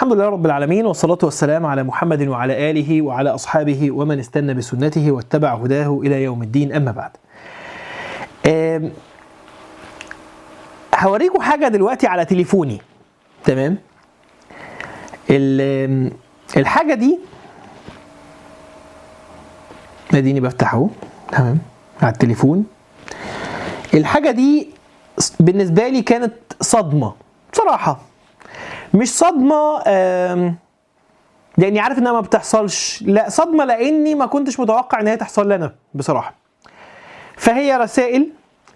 الحمد لله رب العالمين والصلاة والسلام على محمد وعلى آله وعلى أصحابه ومن استنى بسنته واتبع هداه إلى يوم الدين أما بعد آم، هوريكم حاجة دلوقتي على تليفوني تمام ال- آم، الحاجة دي اديني بفتحه تمام على التليفون الحاجة دي بالنسبة لي كانت صدمة بصراحة مش صدمة آم، لاني عارف انها ما بتحصلش لا صدمة لاني ما كنتش متوقع ان هي تحصل لي انا بصراحة فهي رسائل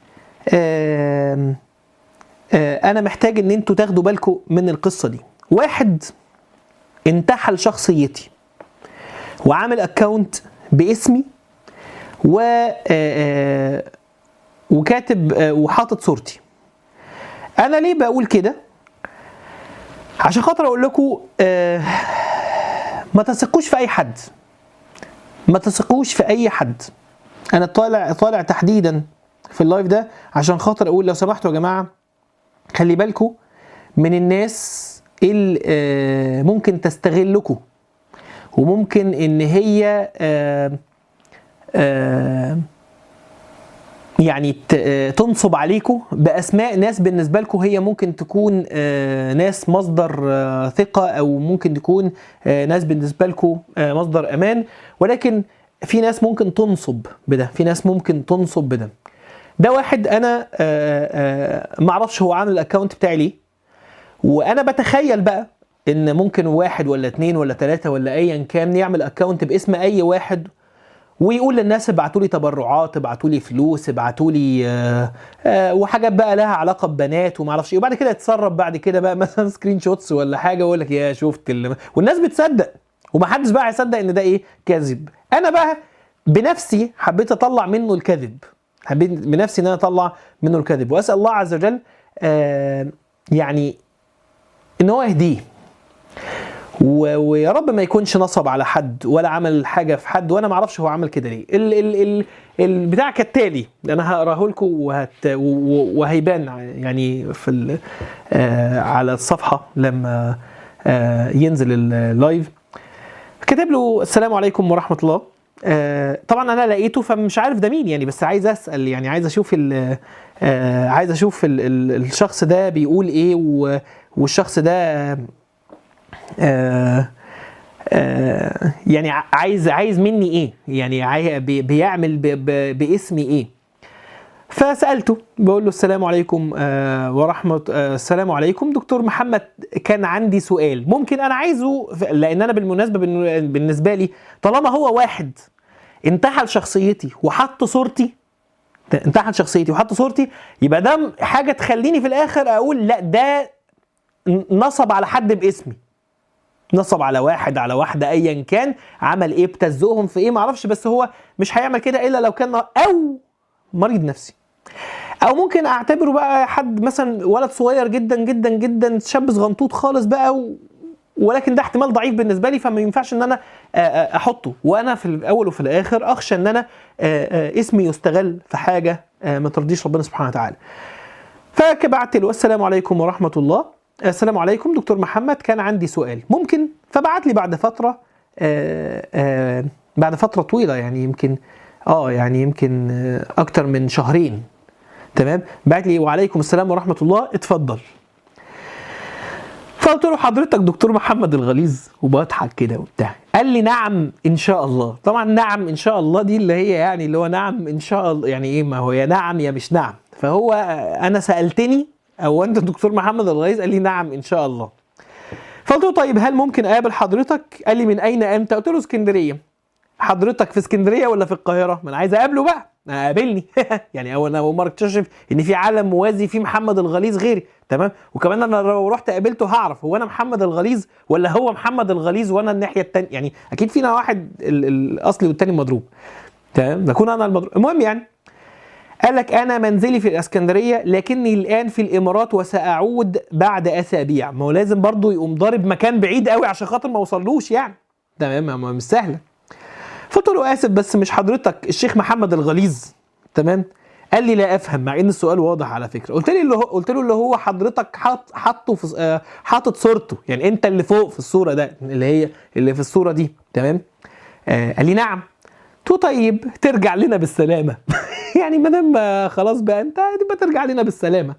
آم، آه، انا محتاج ان انتوا تاخدوا بالكم من القصة دي واحد انتحل شخصيتي وعامل اكونت باسمي و آه، آه، وكاتب آه، وحاطط صورتي انا ليه بقول كده عشان خاطر اقول لكم آه ما تثقوش في اي حد ما تثقوش في اي حد انا طالع طالع تحديدا في اللايف ده عشان خاطر اقول لو سمحتوا يا جماعه خلي بالكم من الناس اللي آه ممكن تستغلكم وممكن ان هي آه آه يعني ت- آه، تنصب عليكم باسماء ناس بالنسبه لكم هي ممكن تكون آه، ناس مصدر آه، ثقه او ممكن تكون آه، ناس بالنسبه لكم آه، مصدر امان ولكن في ناس ممكن تنصب بده في ناس ممكن تنصب بده ده واحد انا آه، آه، معرفش هو عامل الاكونت بتاعي ليه وانا بتخيل بقى ان ممكن واحد ولا اتنين ولا تلاته ولا ايا كان يعمل اكونت باسم اي واحد ويقول للناس ابعتوا لي تبرعات ابعتوا لي فلوس ابعتوا لي آه آه وحاجات بقى لها علاقه ببنات وما اعرفش ايه وبعد كده يتسرب بعد كده بقى مثلا سكرين شوتس ولا حاجه ويقول لك يا شفت اللي والناس بتصدق ومحدش بقى هيصدق ان ده ايه كذب انا بقى بنفسي حبيت اطلع منه الكذب حبيت بنفسي ان انا اطلع منه الكذب واسال الله عز وجل آه يعني ان هو يهديه و- ويا رب ما يكونش نصب على حد ولا عمل حاجه في حد وانا ما اعرفش هو عمل كده ليه ال ال ال البتاع كالتالي انا هقراه لكم وهت و- و- وهيبان يعني في ال- آه على الصفحه لما آه ينزل اللايف كاتب له السلام عليكم ورحمه الله آه طبعا انا لقيته فمش عارف ده مين يعني بس عايز اسال يعني عايز اشوف ال آه عايز اشوف ال ال الشخص ده بيقول ايه و- والشخص ده آه آه يعني ع- عايز عايز مني ايه يعني عاي- بي- بيعمل ب- ب- باسمي ايه فسالته بقول له السلام عليكم آه ورحمه آه السلام عليكم دكتور محمد كان عندي سؤال ممكن انا عايزه ف- لان انا بالمناسبه بالن- بالنسبه لي طالما هو واحد انتحل شخصيتي وحط صورتي انتحل شخصيتي وحط صورتي يبقى ده حاجه تخليني في الاخر اقول لا ده نصب على حد باسمي نصب على واحد على واحدة ايا كان عمل ايه ابتزهم في ايه معرفش بس هو مش هيعمل كده الا لو كان او مريض نفسي او ممكن اعتبره بقى حد مثلا ولد صغير جدا جدا جدا شاب صغنطوط خالص بقى و... ولكن ده احتمال ضعيف بالنسبه لي فما ينفعش ان انا آه، آه، احطه وانا في الاول وفي الاخر اخشى ان انا آه، آه، اسمي يستغل في حاجه آه، ما ترضيش ربنا سبحانه وتعالى فبعت له السلام عليكم ورحمه الله السلام عليكم دكتور محمد كان عندي سؤال ممكن فبعت لي بعد فتره آه، آه، بعد فتره طويله يعني يمكن اه يعني يمكن آه، اكتر من شهرين تمام بعت لي وعليكم السلام ورحمه الله اتفضل فقلت له حضرتك دكتور محمد الغليظ وبضحك كده وبتاع قال لي نعم ان شاء الله طبعا نعم ان شاء الله دي اللي هي يعني اللي هو نعم ان شاء الله يعني ايه ما هو يا نعم يا مش نعم فهو انا سالتني او انت دكتور محمد الغليظ قال لي نعم ان شاء الله فقلت له طيب هل ممكن اقابل حضرتك قال لي من اين انت قلت له اسكندريه حضرتك في اسكندريه ولا في القاهره ما انا عايز اقابله بقى قابلني يعني اول انا اول مره اكتشف ان في عالم موازي فيه محمد الغليظ غيري تمام وكمان انا لو رحت قابلته هعرف هو انا محمد الغليظ ولا هو محمد الغليظ وانا الناحيه التانية يعني اكيد فينا واحد ال- الاصلي والتاني مضروب تمام نكون انا المضروب المهم يعني قال لك انا منزلي في الاسكندريه لكني الان في الامارات وساعود بعد اسابيع ما هو لازم برضه يقوم ضارب مكان بعيد قوي عشان خاطر ما اوصلوش يعني تمام ما- ما- مش سهله فقلت له اسف بس مش حضرتك الشيخ محمد الغليظ تمام قال لي لا افهم مع ان السؤال واضح على فكره قلت لي اللي هو قلت له اللي هو حضرتك حاط حاطه في آه، حاطط صورته يعني انت اللي فوق في الصوره ده اللي هي اللي في الصوره دي تمام آه قال لي نعم قلت له طيب ترجع لنا بالسلامه يعني ما دام آه، خلاص بقى انت تبقى ترجع لنا بالسلامه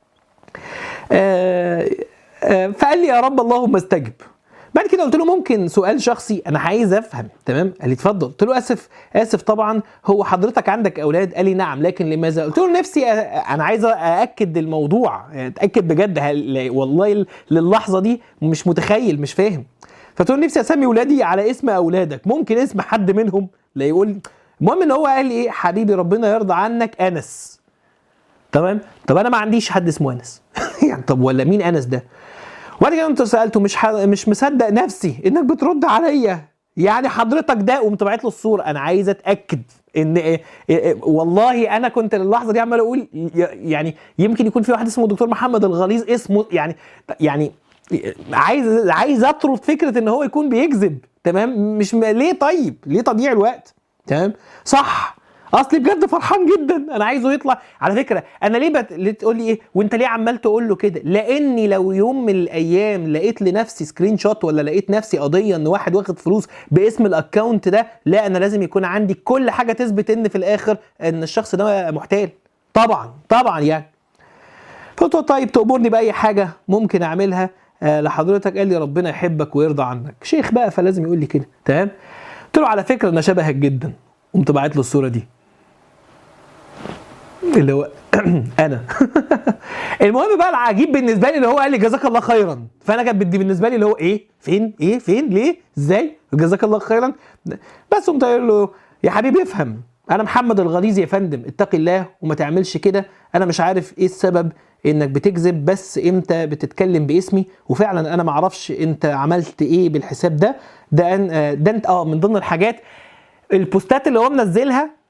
آه آه فقال لي يا رب اللهم استجب بعد كده قلت له ممكن سؤال شخصي انا عايز افهم تمام قال لي اتفضل قلت له اسف اسف طبعا هو حضرتك عندك اولاد قال لي نعم لكن لماذا قلت له نفسي أ- انا عايز ااكد الموضوع يعني اتاكد بجد هل والله للحظه دي مش متخيل مش فاهم فقلت له نفسي اسمي ولادي على اسم اولادك ممكن اسم حد منهم لا يقول لي المهم ان هو قال لي ايه حبيبي ربنا يرضى عنك انس تمام طب انا ما عنديش حد اسمه انس يعني طب ولا مين انس ده وبعد كده انت سالته مش ح... مش مصدق نفسي انك بترد عليا يعني حضرتك ده قمت باعت له الصوره انا عايز اتاكد ان إيه إيه والله انا كنت اللحظه دي عمال اقول ي- يعني يمكن يكون في واحد اسمه دكتور محمد الغليظ اسمه يعني يعني عايز عايز اطرد فكره ان هو يكون بيكذب تمام مش م... ليه طيب ليه تضييع الوقت تمام صح اصلي بجد فرحان جدا انا عايزه يطلع على فكره انا ليه بت... ليه تقول لي ايه وانت ليه عمال تقول له كده لاني لو يوم من الايام لقيت لنفسي سكرين شوت ولا لقيت نفسي قضيه ان واحد واخد فلوس باسم الاكونت ده لا انا لازم يكون عندي كل حاجه تثبت ان في الاخر ان الشخص ده محتال طبعا طبعا يعني فقلت له طيب تأمرني بأي حاجة ممكن أعملها آه لحضرتك قال لي ربنا يحبك ويرضى عنك شيخ بقى فلازم يقول لي كده تمام قلت له على فكرة أنا شبهك جدا قمت باعت له الصورة دي اللي هو انا المهم بقى العجيب بالنسبه لي اللي هو قال لي جزاك الله خيرا فانا كانت بدي بالنسبه لي اللي هو ايه فين ايه فين ليه ازاي جزاك الله خيرا بس قمت قايل له يا حبيبي افهم انا محمد الغليظ يا فندم اتقي الله وما تعملش كده انا مش عارف ايه السبب انك بتكذب بس امتى بتتكلم باسمي وفعلا انا ما اعرفش انت عملت ايه بالحساب ده ده أن- آه، ده انت اه من ضمن الحاجات البوستات اللي هو منزلها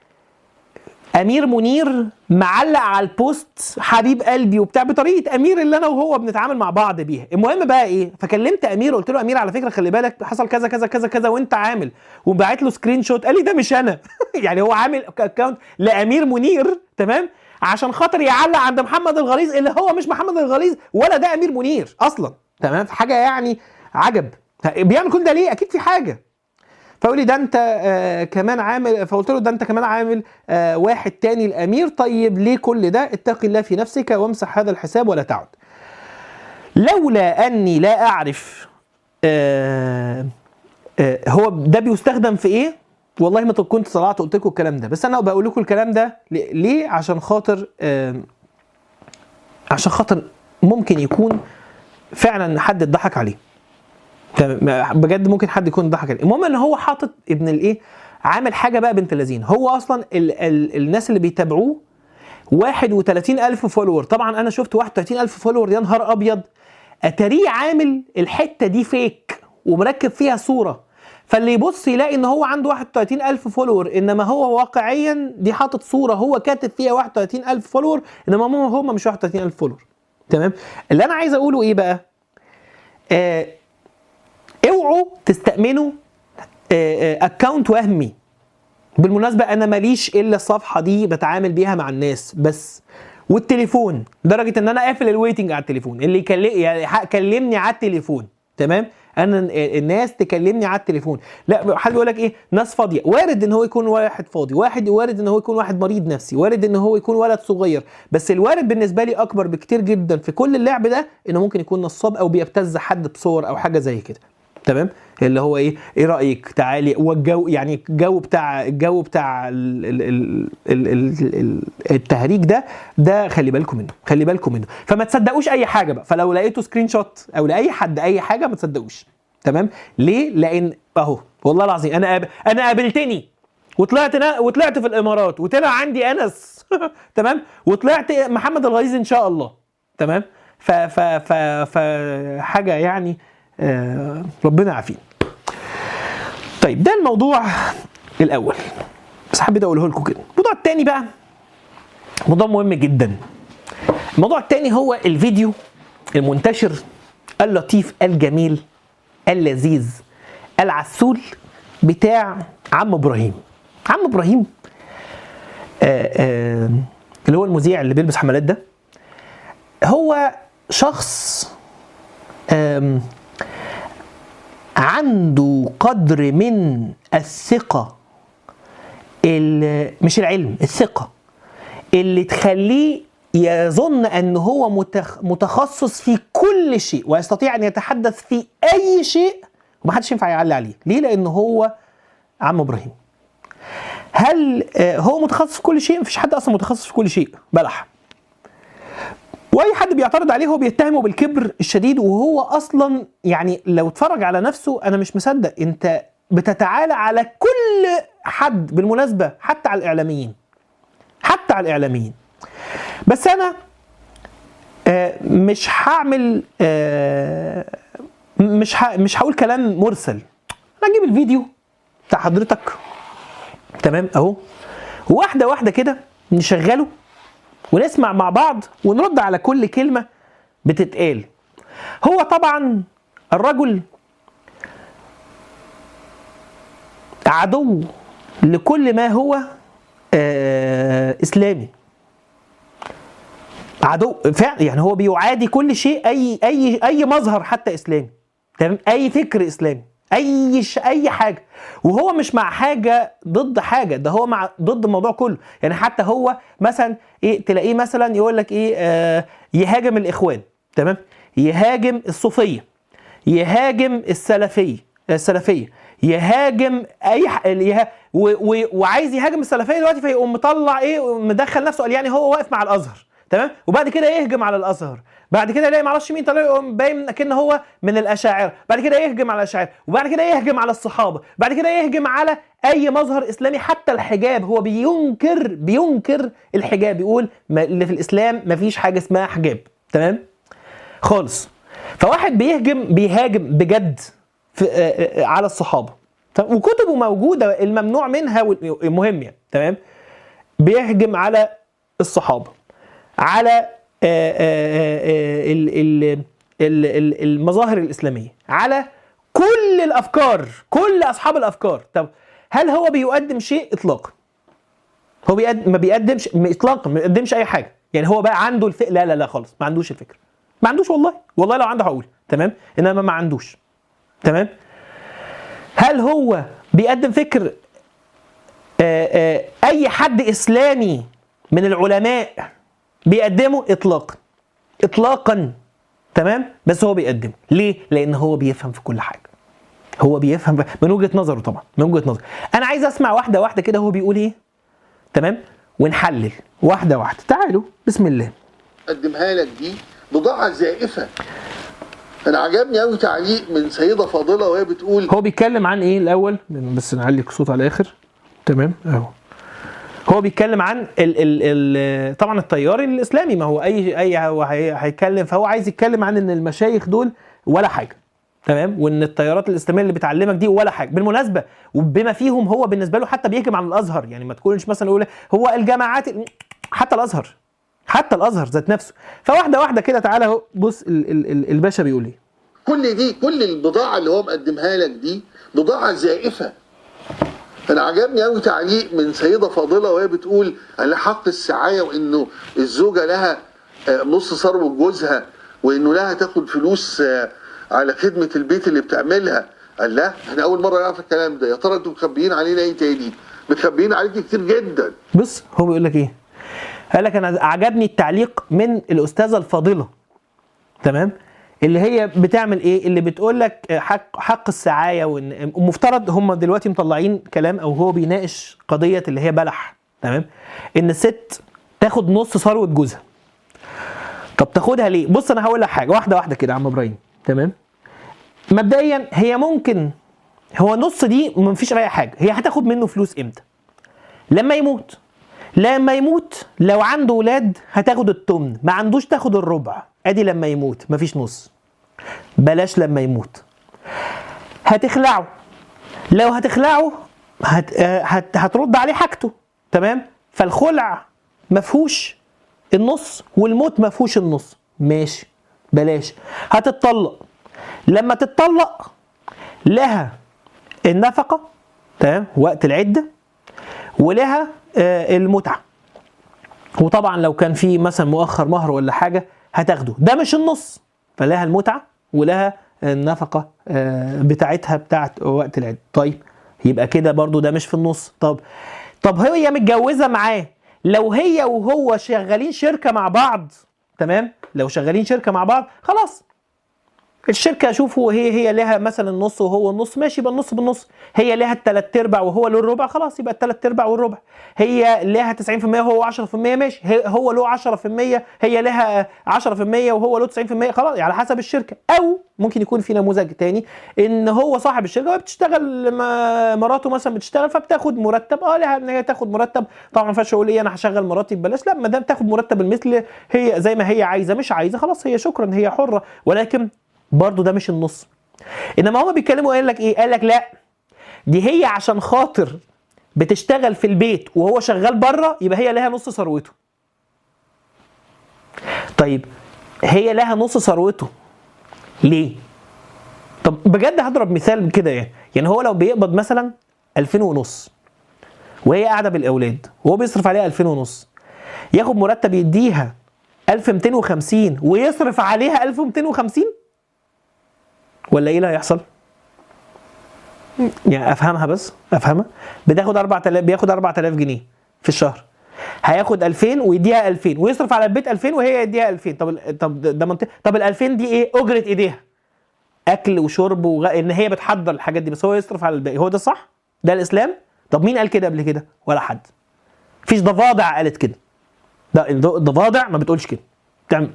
امير منير معلق على البوست حبيب قلبي وبتاع بطريقه امير اللي انا وهو بنتعامل مع بعض بيها المهم بقى ايه فكلمت امير قلت له امير على فكره خلي بالك حصل كذا كذا كذا كذا وانت عامل وبعت له سكرين شوت قال لي ده مش انا يعني هو عامل اكونت لامير منير تمام عشان خاطر يعلق عند محمد الغليظ اللي هو مش محمد الغليظ ولا ده امير منير اصلا تمام في حاجه يعني عجب بيعمل كل ده ليه اكيد في حاجه فقال لي ده انت آه كمان عامل فقلت له ده انت كمان عامل آه واحد تاني الامير طيب ليه كل ده اتق الله في نفسك وامسح هذا الحساب ولا تعد لولا اني لا اعرف آه آه هو ده بيستخدم في ايه والله ما كنت طلعت قلت لكم الكلام ده بس انا بقول لكم الكلام ده ليه- ليه عشان خاطر آه عشان خاطر ممكن يكون فعلا حد اتضحك عليه تمام بجد ممكن حد يكون ضحك عليه المهم ان هو حاطط ابن الايه عامل حاجه بقى بنت لذين هو اصلا ال ال الناس اللي بيتابعوه 31 ألف فولور طبعا أنا شفت 31 ألف فولور يا نهار أبيض أتاريه عامل الحتة دي فيك ومركب فيها صورة فاللي يبص يلاقي ان هو عنده 31 ألف فولور انما هو واقعيا دي حاطط صورة هو كاتب فيها 31 ألف فولور انما هم هم مش 31 ألف فولور تمام اللي انا عايز اقوله ايه بقى آه اوعوا تستأمنوا اكونت وهمي بالمناسبة أنا ماليش إلا الصفحة دي بتعامل بيها مع الناس بس والتليفون لدرجة إن أنا قافل الويتنج على التليفون اللي يكلم يعني ح- كلمني على التليفون تمام أنا الناس تكلمني على التليفون لا حد يقول لك إيه ناس فاضية وارد إن هو يكون واحد فاضي واحد وارد إن هو يكون واحد مريض نفسي وارد إن هو يكون ولد صغير بس الوارد بالنسبة لي أكبر بكتير جدا في كل اللعب ده إنه ممكن يكون نصاب أو بيبتز حد بصور أو حاجة زي كده تمام اللي هو ايه ايه رايك تعالي والجو يعني الجو بتاع الجو بتاع ال ال ال ال ال ال التهريج ده ده خلي بالكم منه خلي بالكم منه فما تصدقوش اي حاجه بقى فلو لقيتوا سكرين شوت او لاي حد اي حاجه ما تصدقوش تمام ليه لان اهو والله العظيم انا قاب... انا قابلتني وطلعت نا... وطلعت في الامارات وطلع عندي انس تمام وطلعت محمد الغليظ ان شاء الله تمام ف ف ف ف حاجه يعني آه ربنا يعافينا طيب ده الموضوع الاول بس حبيت اقوله لكم كده الموضوع الثاني بقى موضوع مهم جدا الموضوع الثاني هو الفيديو المنتشر اللطيف الجميل اللذيذ العسول بتاع عم ابراهيم عم ابراهيم آه، آه، اللي هو المذيع اللي بيلبس حمالات ده هو شخص آم، عنده قدر من الثقة ال- مش العلم الثقة اللي تخليه يظن ان هو متخ- متخصص في كل شيء ويستطيع ان يتحدث في اي شيء ومحدش ينفع يعلي عليه ليه لان هو عم ابراهيم هل آه، هو متخصص في كل شيء مفيش حد اصلا متخصص في كل شيء بلح واي حد بيعترض عليه هو بيتهمه بالكبر الشديد وهو اصلا يعني لو اتفرج على نفسه انا مش مصدق انت بتتعالى على كل حد بالمناسبه حتى على الاعلاميين حتى على الاعلاميين بس انا آه، مش هعمل آه، مش ه- مش هقول كلام مرسل انا اجيب الفيديو بتاع حضرتك تمام اهو واحده واحده كده نشغله ونسمع مع بعض ونرد على كل كلمه بتتقال هو طبعا الرجل عدو لكل ما هو آه اسلامي عدو فعلا يعني هو بيعادي كل شيء اي اي اي مظهر حتى اسلامي تمام اي فكر اسلامي اي ش... اي حاجه وهو مش مع حاجه ضد حاجه ده هو مع ضد الموضوع كله يعني حتى هو مثلا ايه تلاقيه مثلا يقول لك ايه آه يهاجم الاخوان تمام يهاجم الصوفيه يهاجم السلفيه السلفيه يهاجم اي ح... يه... و... و... وعايز يهاجم السلفيه دلوقتي فيقوم مطلع ايه مدخل نفسه قال يعني هو واقف مع الازهر تمام وبعد كده يهجم على الازهر بعد كده يلاقي معرفش مين طلع يقوم باين كأن هو من الاشاعره بعد كده يهجم على الاشاعره وبعد كده يهجم على الصحابه بعد كده يهجم على اي مظهر اسلامي حتى الحجاب هو بينكر بينكر الحجاب بيقول ما اللي في الاسلام مفيش حاجه اسمها حجاب تمام خالص فواحد بيهجم بيهاجم بجد في آه، آه، على الصحابه تمام؟ وكتبه موجوده الممنوع منها والمهم يعني تمام بيهجم على الصحابه على آه، آه، آه، ال- ال- ال- ال- المظاهر الاسلاميه على كل الافكار كل اصحاب الافكار طب هل هو بيقدم شيء اطلاقا هو بيقدم ما بيقدمش اطلاقا ما بيقدمش اي حاجه يعني هو بقى عنده الفكر لا لا لا خالص ما عندوش الفكره ما عندوش والله والله لو عنده هقول تمام انما ما عندوش تمام هل هو بيقدم فكر آه، آه، اي حد اسلامي من العلماء بيقدمه اطلاقا اطلاقا تمام بس هو بيقدمه ليه لان هو بيفهم في كل حاجه هو بيفهم من وجهه نظره طبعا من وجهه نظره انا عايز اسمع واحده واحده كده هو بيقول ايه تمام ونحلل واحده واحده تعالوا بسم الله اقدمها لك دي بضاعه زائفه انا عجبني قوي تعليق من سيده فاضله وهي بتقول هو بيتكلم عن ايه الاول بس نعلي الصوت على الاخر تمام اهو هو بيتكلم عن ال ال ال طبعا التيار الاسلامي ما هو اي اي هو هي- هيتكلم فهو عايز يتكلم عن ان المشايخ دول ولا حاجه تمام وان التيارات الاسلاميه اللي بتعلمك دي ولا حاجه بالمناسبه وبما فيهم هو بالنسبه له حتى بيهجم على الازهر يعني ما تكونش مثلا يقول هو الجامعات حتى الازهر حتى الازهر ذات نفسه فواحده واحده كده تعالى اهو بص ال ال ال الباشا بيقول ايه كل دي كل البضاعه اللي هو مقدمها لك دي بضاعه زائفه انا عجبني قوي تعليق من سيده فاضله وهي بتقول على حق السعايه وانه الزوجه لها آه، نص ثروه جوزها وانه لها تاخد فلوس آه، على خدمه البيت اللي بتعملها قال لا احنا اول مره نعرف الكلام ده يا ترى انتوا مخبيين علينا ايه تاني مخبيين عليك كتير جدا بص هو بيقول لك ايه قال لك انا عجبني التعليق من الاستاذه الفاضله تمام اللي هي بتعمل ايه اللي بتقول لك حق حق السعايه وان المفترض هم دلوقتي مطلعين كلام او هو بيناقش قضيه اللي هي بلح تمام ان الست تاخد نص ثروه جوزها طب تاخدها ليه بص انا هقول لك حاجه واحده واحده كده يا عم ابراهيم تمام مبدئيا هي ممكن هو نص دي مفيش اي حاجه هي هتاخد منه فلوس امتى لما يموت لما يموت لو عنده ولاد هتاخد التمن ما عندوش تاخد الربع ادي لما يموت مفيش نص بلاش لما يموت هتخلعه لو هتخلعه هت... آه، هت... هترد عليه حاجته تمام فالخلع مفهوش النص والموت مفهوش النص ماشي بلاش هتتطلق لما تتطلق لها النفقة تمام وقت العدة ولها آه، المتعة وطبعا لو كان في مثلا مؤخر مهر ولا حاجه هتاخده ده مش النص فلها المتعه ولها النفقه آه، بتاعتها بتاعت وقت العيد طيب يبقى كده برضو ده مش في النص طب طب هي متجوزه معاه لو هي وهو شغالين شركه مع بعض تمام لو شغالين شركه مع بعض خلاص الشركه شوفوا هي هي لها مثلا النص وهو النص ماشي يبقى النص بالنص هي لها الثلاث ارباع وهو له الربع خلاص يبقى الثلاث ارباع والربع هي لها 90% وهو 10% ماشي هي- هو له 10% هي لها 10% وهو له 90% خلاص على حسب الشركه او ممكن يكون في نموذج تاني ان هو صاحب الشركه وهي بتشتغل م- مراته مثلا بتشتغل فبتاخد مرتب اه لها ان هي تاخد مرتب طبعا ما ينفعش اقول ايه انا هشغل مراتي ببلاش لا ما دام تاخد مرتب المثل هي زي ما هي عايزه مش عايزه خلاص هي شكرا هي حره ولكن برضو ده مش النص انما هما بيتكلموا قال لك ايه قال لك لا دي هي عشان خاطر بتشتغل في البيت وهو شغال بره يبقى هي لها نص ثروته طيب هي لها نص ثروته ليه طب بجد هضرب مثال كده يعني يعني هو لو بيقبض مثلا 2000 ونص وهي قاعده بالاولاد وهو بيصرف عليها 2000 ونص ياخد مرتب يديها 1250 ويصرف عليها 1250 ولا ايه اللي هيحصل؟ يعني افهمها بس افهمها بتاخد 4000 بياخد 4000 جنيه في الشهر هياخد 2000 ويديها 2000 ويصرف على البيت 2000 وهي يديها 2000 طب ال- طب ده منطقي طب ال 2000 دي ايه اجره ايديها اكل وشرب وغ... ان هي بتحضر الحاجات دي بس هو يصرف على الباقي هو ده صح ده الاسلام طب مين قال كده قبل كده ولا حد مفيش ضفادع قالت كده ده الضفادع ما بتقولش كده بتعمل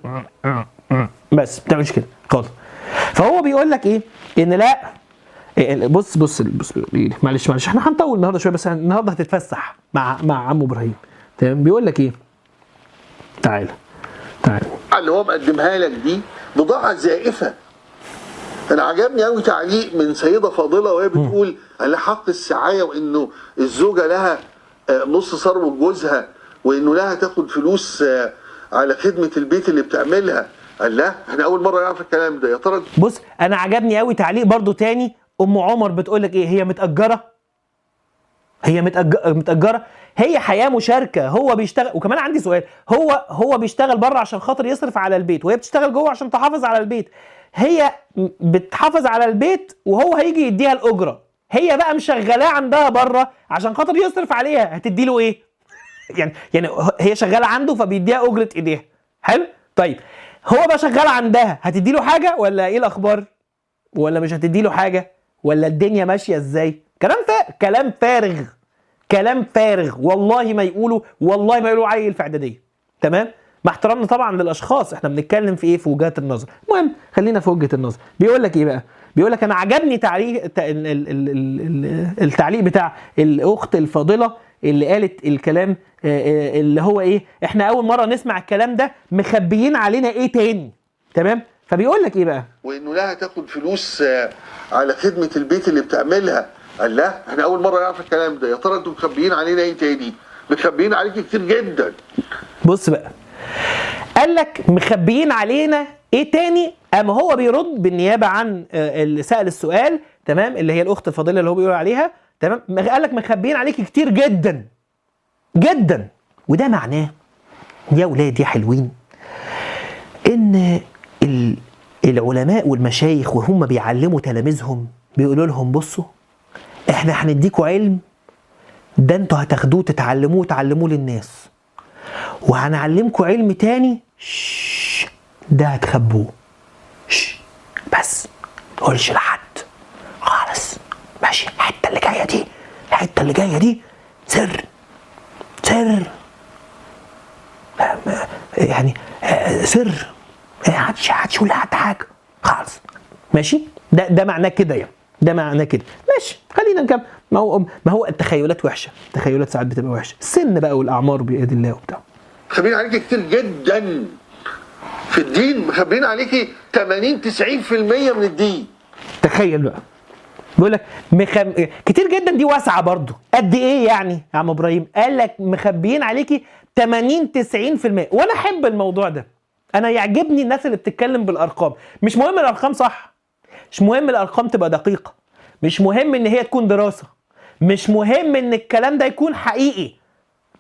بس ما بتعملش كده خالص فهو بيقول لك ايه ان لا إيه، بص بص بص معلش معلش احنا هنطول النهارده شويه بس النهارده هتتفسح مع مع عمو ابراهيم تمام بيقول لك ايه تعالى تعالى اللي هو مقدمها لك دي بضاعة زائفة انا عجبني قوي تعليق من سيدة فاضلة وهي بتقول على حق السعاية وانه الزوجة لها آه، نص ثروة جوزها وانه لها تاخد فلوس آه، على خدمة البيت اللي بتعملها قال لا احنا اول مرة نعرف الكلام ده يا ترى بص انا عجبني قوي تعليق برضو تاني ام عمر بتقول لك ايه هي متاجره هي متأج- متاجره هي حياه مشاركه هو بيشتغل وكمان عندي سؤال هو هو بيشتغل بره عشان خاطر يصرف على البيت وهي بتشتغل جوه عشان تحافظ على البيت هي م- بتحافظ على البيت وهو هيجي يديها الاجره هي بقى مشغلاه عندها بره عشان خاطر يصرف عليها هتدي له ايه يعني يعني هي شغاله عنده فبيديها اجره ايديها حلو طيب هو بقى شغال عندها هتدي له حاجه ولا ايه الاخبار ولا مش هتدي له حاجه ولا الدنيا ماشيه ازاي كلام فا... كلام فارغ كلام فارغ والله ما يقولوا والله ما يقولوا عيل في اعداديه تمام مع احترامنا طبعا للاشخاص احنا بنتكلم في ايه في وجهات النظر المهم خلينا في وجهه النظر بيقول لك ايه بقى بيقول لك انا عجبني تعليق الت- ال- ال- ال- ال- ال- التعليق بتاع الاخت الفاضله اللي قالت الكلام آه، آه، اللي هو ايه احنا اول مره نسمع الكلام ده مخبيين علينا ايه تاني تمام فبيقول لك ايه بقى وانه لها تاخد فلوس آه، على خدمة البيت اللي بتعملها قال لا احنا اول مرة نعرف الكلام ده يا ترى انتوا مخبيين علينا ايه تاني مخبيين عليك كتير جدا بص بقى قال لك مخبيين علينا ايه تاني اما هو بيرد بالنيابه عن آه، اللي سال السؤال تمام اللي هي الاخت الفاضله اللي هو بيقول عليها تمام قال لك مخبيين عليك كتير جدا جدا وده معناه يا ولاد يا حلوين ان ال- العلماء والمشايخ وهم بيعلموا تلاميذهم بيقولوا لهم بصوا احنا هنديكوا علم ده انتوا هتاخدوه تتعلموه تعلموه للناس وهنعلمكم علم تاني شش، ده هتخبوه شش، بس تقولش لحد خالص ماشي الحته اللي جايه دي الحته اللي جايه دي سر سر آه، ما- يعني آه، سر ما حدش حدش يقول لحد حاجه خالص ماشي ده ده معناه كده يعني ده معناه كده ماشي خلينا نكمل ما هو ما هو التخيلات وحشه التخيلات ساعات بتبقى وحشه السن بقى والاعمار بيد الله وبتاع مخبيين عليكي كتير جدا في الدين مخبيين عليكي 80 90% من الدين تخيل بقى بيقول لك مخم... كتير جدا دي واسعه برضو قد ايه يعني يا عم ابراهيم قال لك مخبيين عليكي 80 90% وانا احب الموضوع ده انا يعجبني الناس اللي بتتكلم بالارقام مش مهم الارقام صح مش مهم الارقام تبقى دقيقه مش مهم ان هي تكون دراسه مش مهم ان الكلام ده يكون حقيقي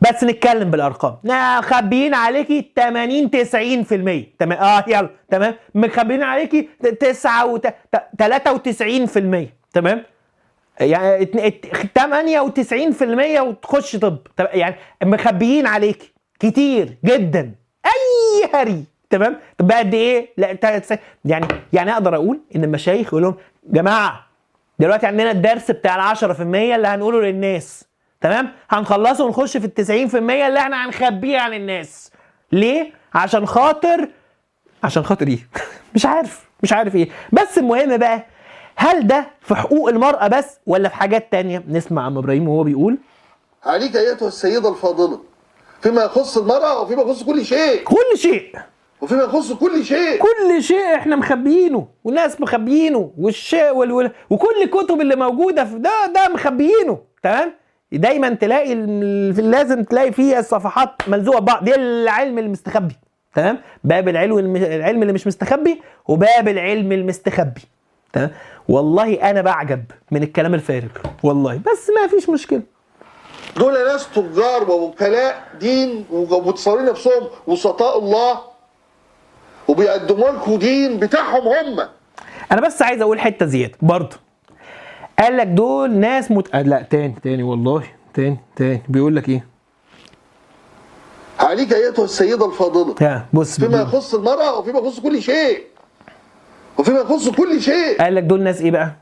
بس نتكلم بالارقام مخبيين عليكي 80 90% تمام اه يلا تمام مخبيين عليكي 9 و 93% تمام يعني اتن- ات- 98% وتخش طب طب يعني مخبيين عليكي كتير جدا اي هري تمام طب بقى قد ايه لا تا- تس- يعني يعني اقدر اقول ان المشايخ يقول لهم جماعه دلوقتي عندنا الدرس بتاع ال 10% اللي هنقوله للناس تمام هنخلصه ونخش في ال 90% اللي احنا هنخبيه عن الناس ليه عشان خاطر عشان خاطر ايه مش عارف مش عارف ايه بس المهم بقى هل ده في حقوق المرأة بس ولا في حاجات تانية نسمع عم ابراهيم وهو بيقول عليك ايتها السيده الفاضله فيما يخص المراه وفيما يخص كل شيء كل شيء وفيما يخص كل شيء كل شيء احنا مخبيينه والناس مخبيينه والشيء وال... وال... وكل الكتب اللي موجوده في ده ده مخبيينه تمام دايما تلاقي ال- لازم تلاقي فيه الصفحات ملزوقه ببعض دي العلم المستخبي تمام باب العلم الم- العلم اللي مش مستخبي وباب العلم المستخبي تمام والله انا بعجب من الكلام الفارغ والله بس ما فيش مشكله دول ناس تجار ووكلاء دين ومتصورين نفسهم وسطاء الله وبيقدموا لكم دين بتاعهم هم انا بس عايز اقول حته زياده برضه قال لك دول ناس مت... آه لا تاني تاني والله تاني تاني بيقول لك ايه عليك ايتها السيده الفاضله يا بص فيما بيقول. يخص المراه وفيما يخص كل شيء وفيما يخص كل شيء قال لك دول ناس ايه بقى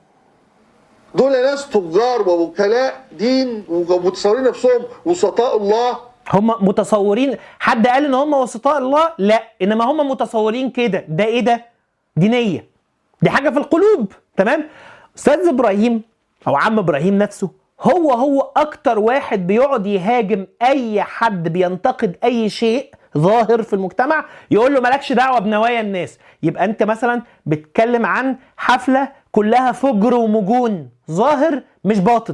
دول ناس تجار ووكلاء دين ومتصورين نفسهم وسطاء الله هم متصورين حد قال ان هم وسطاء الله لا انما هم متصورين كده ده ايه ده دي نيه دي حاجه في القلوب تمام استاذ ابراهيم او عم ابراهيم نفسه هو هو اكتر واحد بيقعد يهاجم اي حد بينتقد اي شيء ظاهر في المجتمع يقول له مالكش دعوه بنوايا الناس يبقى انت مثلا بتتكلم عن حفله كلها فجر ومجون ظاهر مش باطن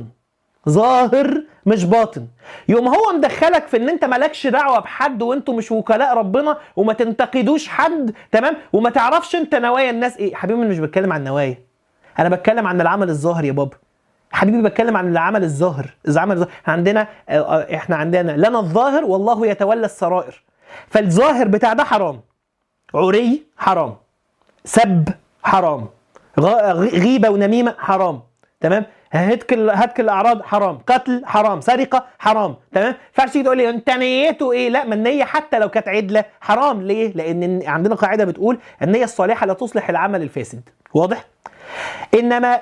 ظاهر مش باطن يوم هو مدخلك في ان انت مالكش دعوه بحد وانتوا مش وكلاء ربنا وما تنتقدوش حد تمام وما تعرفش انت نوايا الناس ايه حبيبي انا مش بتكلم عن نوايا انا بتكلم عن العمل الظاهر يا بابا حبيبي بتكلم عن العمل الظاهر العمل الظاهر إحنا عندنا آه، آه، احنا عندنا لنا الظاهر والله يتولى السرائر فالظاهر بتاع ده حرام عري حرام سب حرام غ- غيبه ونميمه حرام تمام هتك ال- هتك الاعراض حرام قتل حرام سرقه حرام تمام ما ينفعش تيجي تقول لي انت نيته ايه لا ما النيه حتى لو كانت عدله حرام ليه لان عندنا قاعده بتقول النيه الصالحه لا تصلح العمل الفاسد واضح انما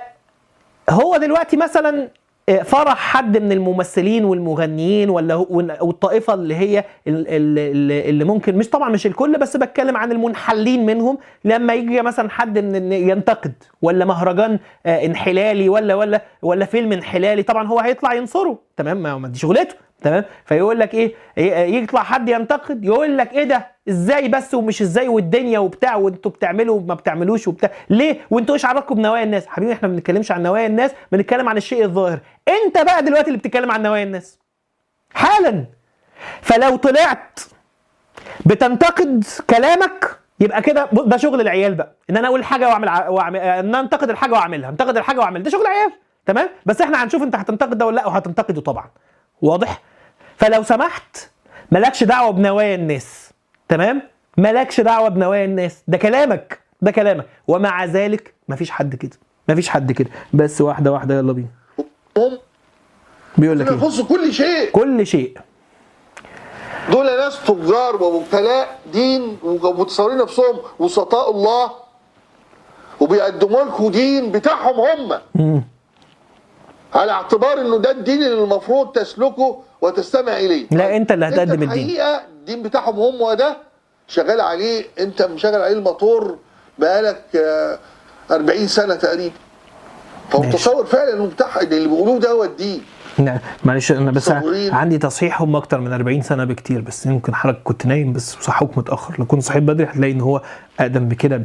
هو دلوقتي مثلا آه، فرح حد من الممثلين والمغنيين ولا هو- والطائفه اللي هي ال- ال- ال- اللي ممكن مش طبعا مش الكل بس بتكلم عن المنحلين منهم لما يجي مثلا حد من إن ينتقد ولا مهرجان آه، انحلالي ولا ولا ولا فيلم انحلالي طبعا هو هيطلع ينصره تمام ما ما دي شغلته تمام فيقول لك ايه ي- يطلع حد ينتقد يقول لك ايه ده ازاي بس ومش ازاي والدنيا وبتاع وانتوا بتعملوا وما بتعملوش وبتاع ليه وانتوا ايش علاقتكم بنوايا الناس حبيبي احنا ما بنتكلمش عن نوايا الناس بنتكلم عن الشيء الظاهر انت بقى دلوقتي اللي بتتكلم عن نوايا الناس حالا فلو طلعت بتنتقد كلامك يبقى كده ب- ده شغل العيال بقى ان انا اقول حاجه واعمل ع- واعمل ان أنا انتقد الحاجه واعملها انتقد الحاجه واعملها ده شغل عيال تمام بس احنا هنشوف انت هتنتقد ده ولا لا وهتنتقده طبعا واضح فلو سمحت مالكش دعوه بنوايا الناس تمام مالكش دعوه بنوايا الناس ده كلامك ده كلامك ومع ذلك مفيش حد كده مفيش حد كده بس واحده واحده يلا بينا هم بيقول لك فيما ايه يخص كل شيء كل شيء دول ناس تجار ووكلاء دين ومتصورين نفسهم وسطاء الله وبيقدموا لكم دين بتاعهم هم على اعتبار انه ده الدين اللي المفروض تسلكه وتستمع اليه لا، أنت اللي هتقدم انت الدين. الحقيقه الدين بتاعهم هم وده شغال عليه انت مشغل عليه الموتور بقالك آه، 40 سنه تقريبا فمتصور فعلا انه بتاع اللي بيقولوه ده هو الدين لا معلش انا بس متصورين. عندي تصحيح هم اكتر من 40 سنه بكتير بس يمكن حضرتك كنت نايم بس صحوك متاخر لو كنت صحيت بدري هتلاقي ان هو اقدم بكده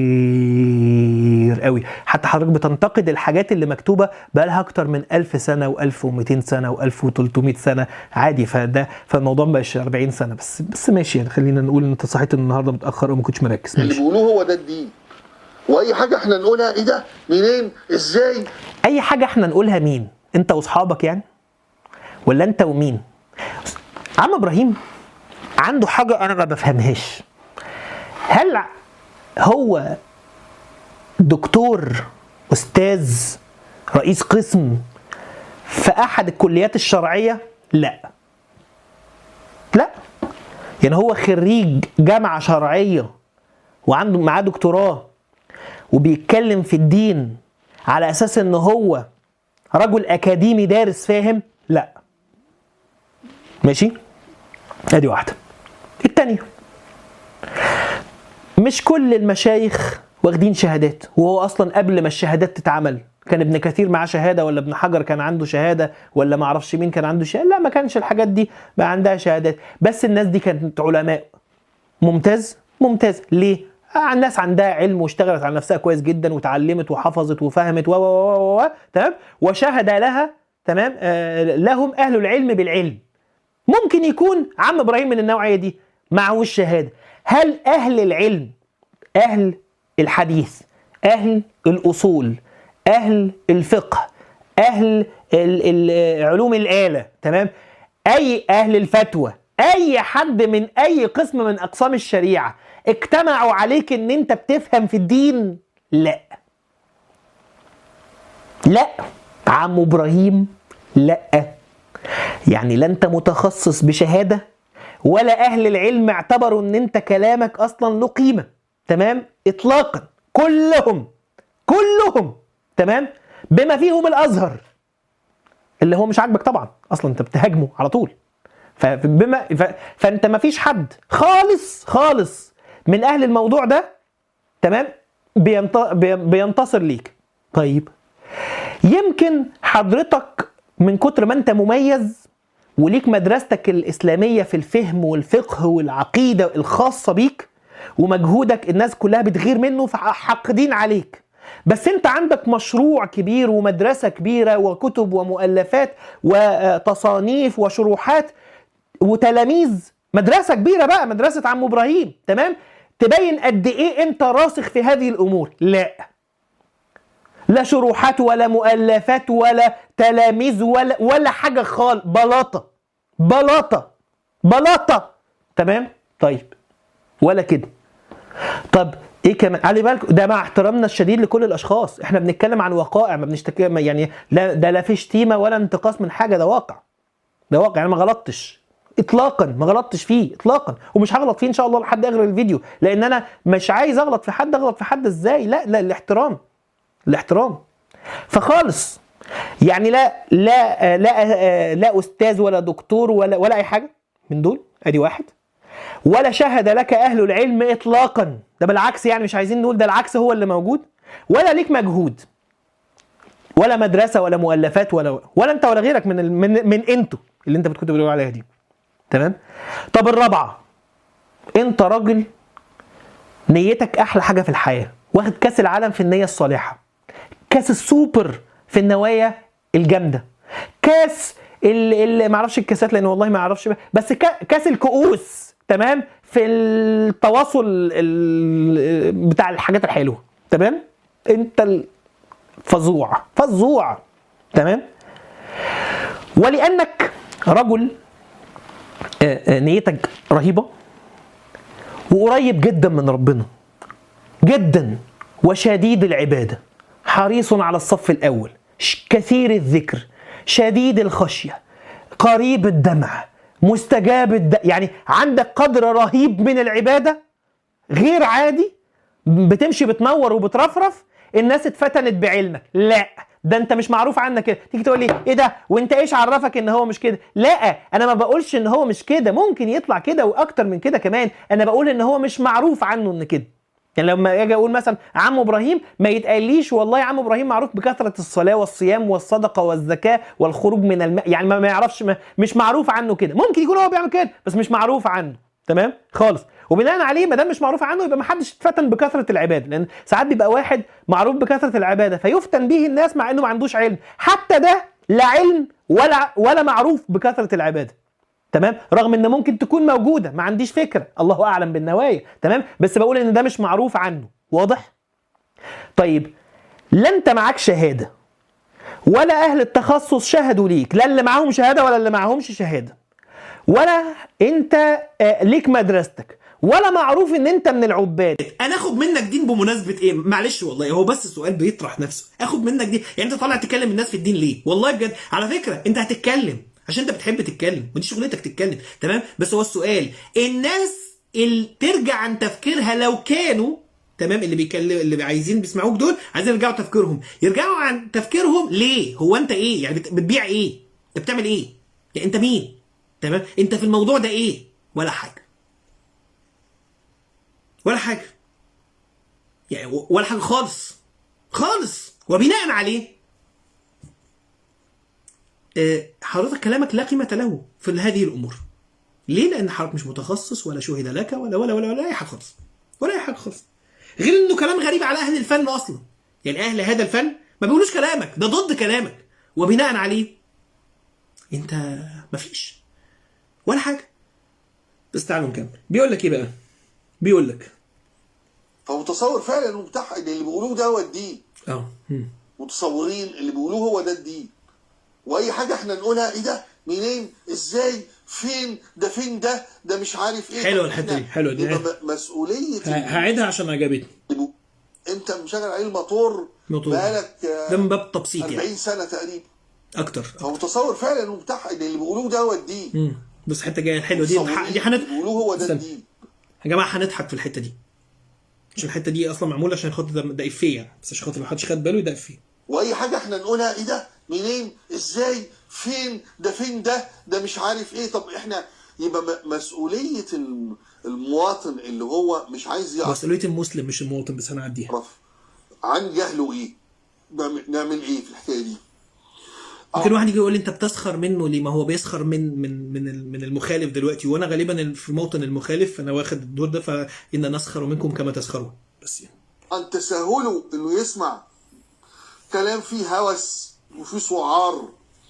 بكتير قوي حتى حضرتك بتنتقد الحاجات اللي مكتوبه بقالها اكتر من 1000 سنه و1200 سنه و1300 سنه عادي فده فالموضوع ما بقاش 40 سنه بس بس ماشي يعني خلينا نقول ان انت صحيت النهارده متاخر وما كنتش مركز اللي ماشي بيقولوه هو ده الدين واي حاجه احنا نقولها ايه ده منين ازاي اي حاجه احنا نقولها مين انت واصحابك يعني ولا انت ومين عم ابراهيم عنده حاجه انا ما بفهمهاش هل هو دكتور استاذ رئيس قسم في احد الكليات الشرعيه لا لا يعني هو خريج جامعه شرعيه وعنده معاه دكتوراه وبيتكلم في الدين على اساس ان هو رجل اكاديمي دارس فاهم لا ماشي ادي واحده التانية مش كل المشايخ واخدين شهادات وهو اصلا قبل ما الشهادات تتعمل كان ابن كثير معاه شهاده ولا ابن حجر كان عنده شهاده ولا ما اعرفش مين كان عنده شهاده لا ما كانش الحاجات دي بقى عندها شهادات بس الناس دي كانت علماء ممتاز ممتاز ليه آه، الناس عندها علم واشتغلت على نفسها كويس جدا وتعلمت وحفظت وفهمت و و و و تمام وشهد لها تمام آه لهم اهل العلم بالعلم ممكن يكون عم ابراهيم من النوعيه دي معهوش شهاده هل اهل العلم اهل الحديث اهل الاصول اهل الفقه اهل ال- ال- علوم الاله تمام اي اهل الفتوى اي حد من اي قسم من اقسام الشريعه اجتمعوا عليك ان انت بتفهم في الدين لا لا عم ابراهيم لا يعني لا انت متخصص بشهاده ولا اهل العلم اعتبروا ان انت كلامك اصلا له قيمه تمام اطلاقا كلهم كلهم تمام بما فيهم الازهر اللي هو مش عاجبك طبعا اصلا انت بتهاجمه على طول فبما ف... فانت ما فيش حد خالص خالص من اهل الموضوع ده تمام بينت... بي- بينتصر ليك طيب يمكن حضرتك من كتر ما انت مميز وليك مدرستك الإسلامية في الفهم والفقه والعقيدة الخاصة بيك ومجهودك الناس كلها بتغير منه فحاقدين عليك بس انت عندك مشروع كبير ومدرسة كبيرة وكتب ومؤلفات وتصانيف وشروحات وتلاميذ مدرسة كبيرة بقى مدرسة عم إبراهيم تمام تبين قد إيه أنت راسخ في هذه الأمور لا لا شروحات ولا مؤلفات ولا تلاميذ ولا ولا حاجه خالص بلاطه بلاطه بلاطه تمام طيب ولا كده طب ايه كمان علي بالك ده مع احترامنا الشديد لكل الاشخاص احنا بنتكلم عن وقائع ما بنشتكي ما يعني لا ده لا في شتيمه ولا انتقاص من حاجه ده واقع ده واقع انا ما غلطتش اطلاقا ما غلطتش فيه اطلاقا ومش هغلط فيه ان شاء الله لحد اخر الفيديو لان انا مش عايز اغلط في حد اغلط في حد ازاي لا لا الاحترام الاحترام فخالص يعني لا لا لا لا استاذ ولا دكتور ولا ولا اي حاجه من دول ادي واحد ولا شهد لك اهل العلم اطلاقا ده بالعكس يعني مش عايزين نقول ده العكس هو اللي موجود ولا ليك مجهود ولا مدرسه ولا مؤلفات ولا ولا انت ولا غيرك من ال- من من انتوا اللي انت كنت بتقول عليها دي تمام طب الرابعه انت راجل نيتك احلى حاجه في الحياه واخد كاس العالم في النيه الصالحه كاس السوبر في النوايا الجامده كاس اللي ما اعرفش الكاسات لان والله ما اعرفش بس كا- كاس الكؤوس تمام في التواصل ال- بتاع الحاجات الحلوه تمام انت ال- فظوع فظوع تمام ولانك رجل آه، آه، نيتك رهيبه وقريب جدا من ربنا جدا وشديد العباده حريص على الصف الاول ش- كثير الذكر شديد الخشيه قريب الدمع مستجاب الد... يعني عندك قدر رهيب من العباده غير عادي بتمشي بتنور وبترفرف الناس اتفتنت بعلمك لا ده انت مش معروف عنك كده تيجي تقول لي ايه ده وانت ايش عرفك ان هو مش كده لا انا ما بقولش ان هو مش كده ممكن يطلع كده واكتر من كده كمان انا بقول ان هو مش معروف عنه ان كده يعني لما اجي اقول مثلا عم ابراهيم ما يتقاليش والله عم ابراهيم معروف بكثره الصلاه والصيام والصدقه والزكاه والخروج من الماء يعني ما ما يعرفش ما مش معروف عنه كده ممكن يكون هو بيعمل كده بس مش معروف عنه تمام خالص وبناء عليه ما دام مش معروف عنه يبقى ما حدش اتفتن بكثره العباده لان ساعات بيبقى واحد معروف بكثره العباده فيفتن به الناس مع انه ما عندوش علم حتى ده لا علم ولا ولا معروف بكثره العباده تمام رغم ان ممكن تكون موجوده ما عنديش فكره الله اعلم بالنوايا تمام بس بقول ان ده مش معروف عنه واضح طيب لا انت معاك شهاده ولا اهل التخصص شهدوا ليك لا اللي معاهم شهاده ولا اللي معاهمش شهاده ولا انت آه، ليك مدرستك ولا معروف ان انت من العباد انا اخد منك دين بمناسبه ايه معلش والله هو بس السؤال بيطرح نفسه اخد منك دين يعني انت طالع تكلم الناس في الدين ليه والله بجد على فكره انت هتتكلم عشان انت بتحب تتكلم ودي شغلتك تتكلم تمام بس هو السؤال الناس اللي ترجع عن تفكيرها لو كانوا تمام اللي بيكلم اللي عايزين بيسمعوك دول عايزين يرجعوا تفكيرهم يرجعوا عن تفكيرهم ليه هو انت ايه يعني بت- بتبيع ايه انت بتعمل ايه يعني انت مين تمام انت في الموضوع ده ايه ولا حاجه ولا حاجه يعني و- ولا حاجه خالص خالص وبناء عليه آه، حضرتك كلامك لا قيمه له في هذه الامور ليه لان حضرتك مش متخصص ولا شهد لك ولا ولا ولا ولا اي حاجه خالص ولا اي حاجه خالص غير انه كلام غريب على اهل الفن اصلا يعني اهل هذا الفن ما بيقولوش كلامك ده ضد كلامك وبناء عليه انت مفيش ولا حاجه بس تعالوا نكمل بيقول لك ايه بقى بيقول لك فمتصور فعلا وبتاع ان اللي بيقولوه ده هو الدين اه مم. متصورين اللي بيقولوه هو ده الدين واي حاجه احنا نقولها ايه ده منين ازاي فين ده فين ده ده مش عارف ايه حلوة طب الحتة إحنا دي، حلوة دي. يبقى م- مسؤوليه ه- هعيدها عشان عجبتني اللي بي- انت مشغل عليه الموتور موتور. بقالك آه، ده من باب التبسيط يعني 40 سنه تقريبا اكتر فمتصور فعلا وبتاع ان اللي بيقولوه ده هو الدين مم. بس الحته الجايه الحلوه دي متصورين دي حنت اللي بيقولوه هو ده استنى. الدين يا جماعه هنضحك في الحته دي عشان الحته دي اصلا معموله عشان خاطر ده, ده افيه يعني بس عشان خاطر لو محدش خد باله ده افيه واي حاجه احنا نقولها ايه ده منين ازاي فين ده فين ده ده مش عارف ايه طب احنا يبقى م- مسؤوليه الم- المواطن اللي هو مش عايز يعرف مسؤوليه المسلم مش المواطن بس هنعديها عن جهله ايه نعمل, نعمل ايه في الحكايه دي ممكن واحد يجي يقول لي انت بتسخر منه ليه ما هو بيسخر من من من ال- من المخالف دلوقتي وانا غالبا في موطن المخالف انا واخد الدور ده فان نسخر منكم كما تسخرون بس يعني عن تساهله انه يسمع كلام فيه هوس وفيه سعار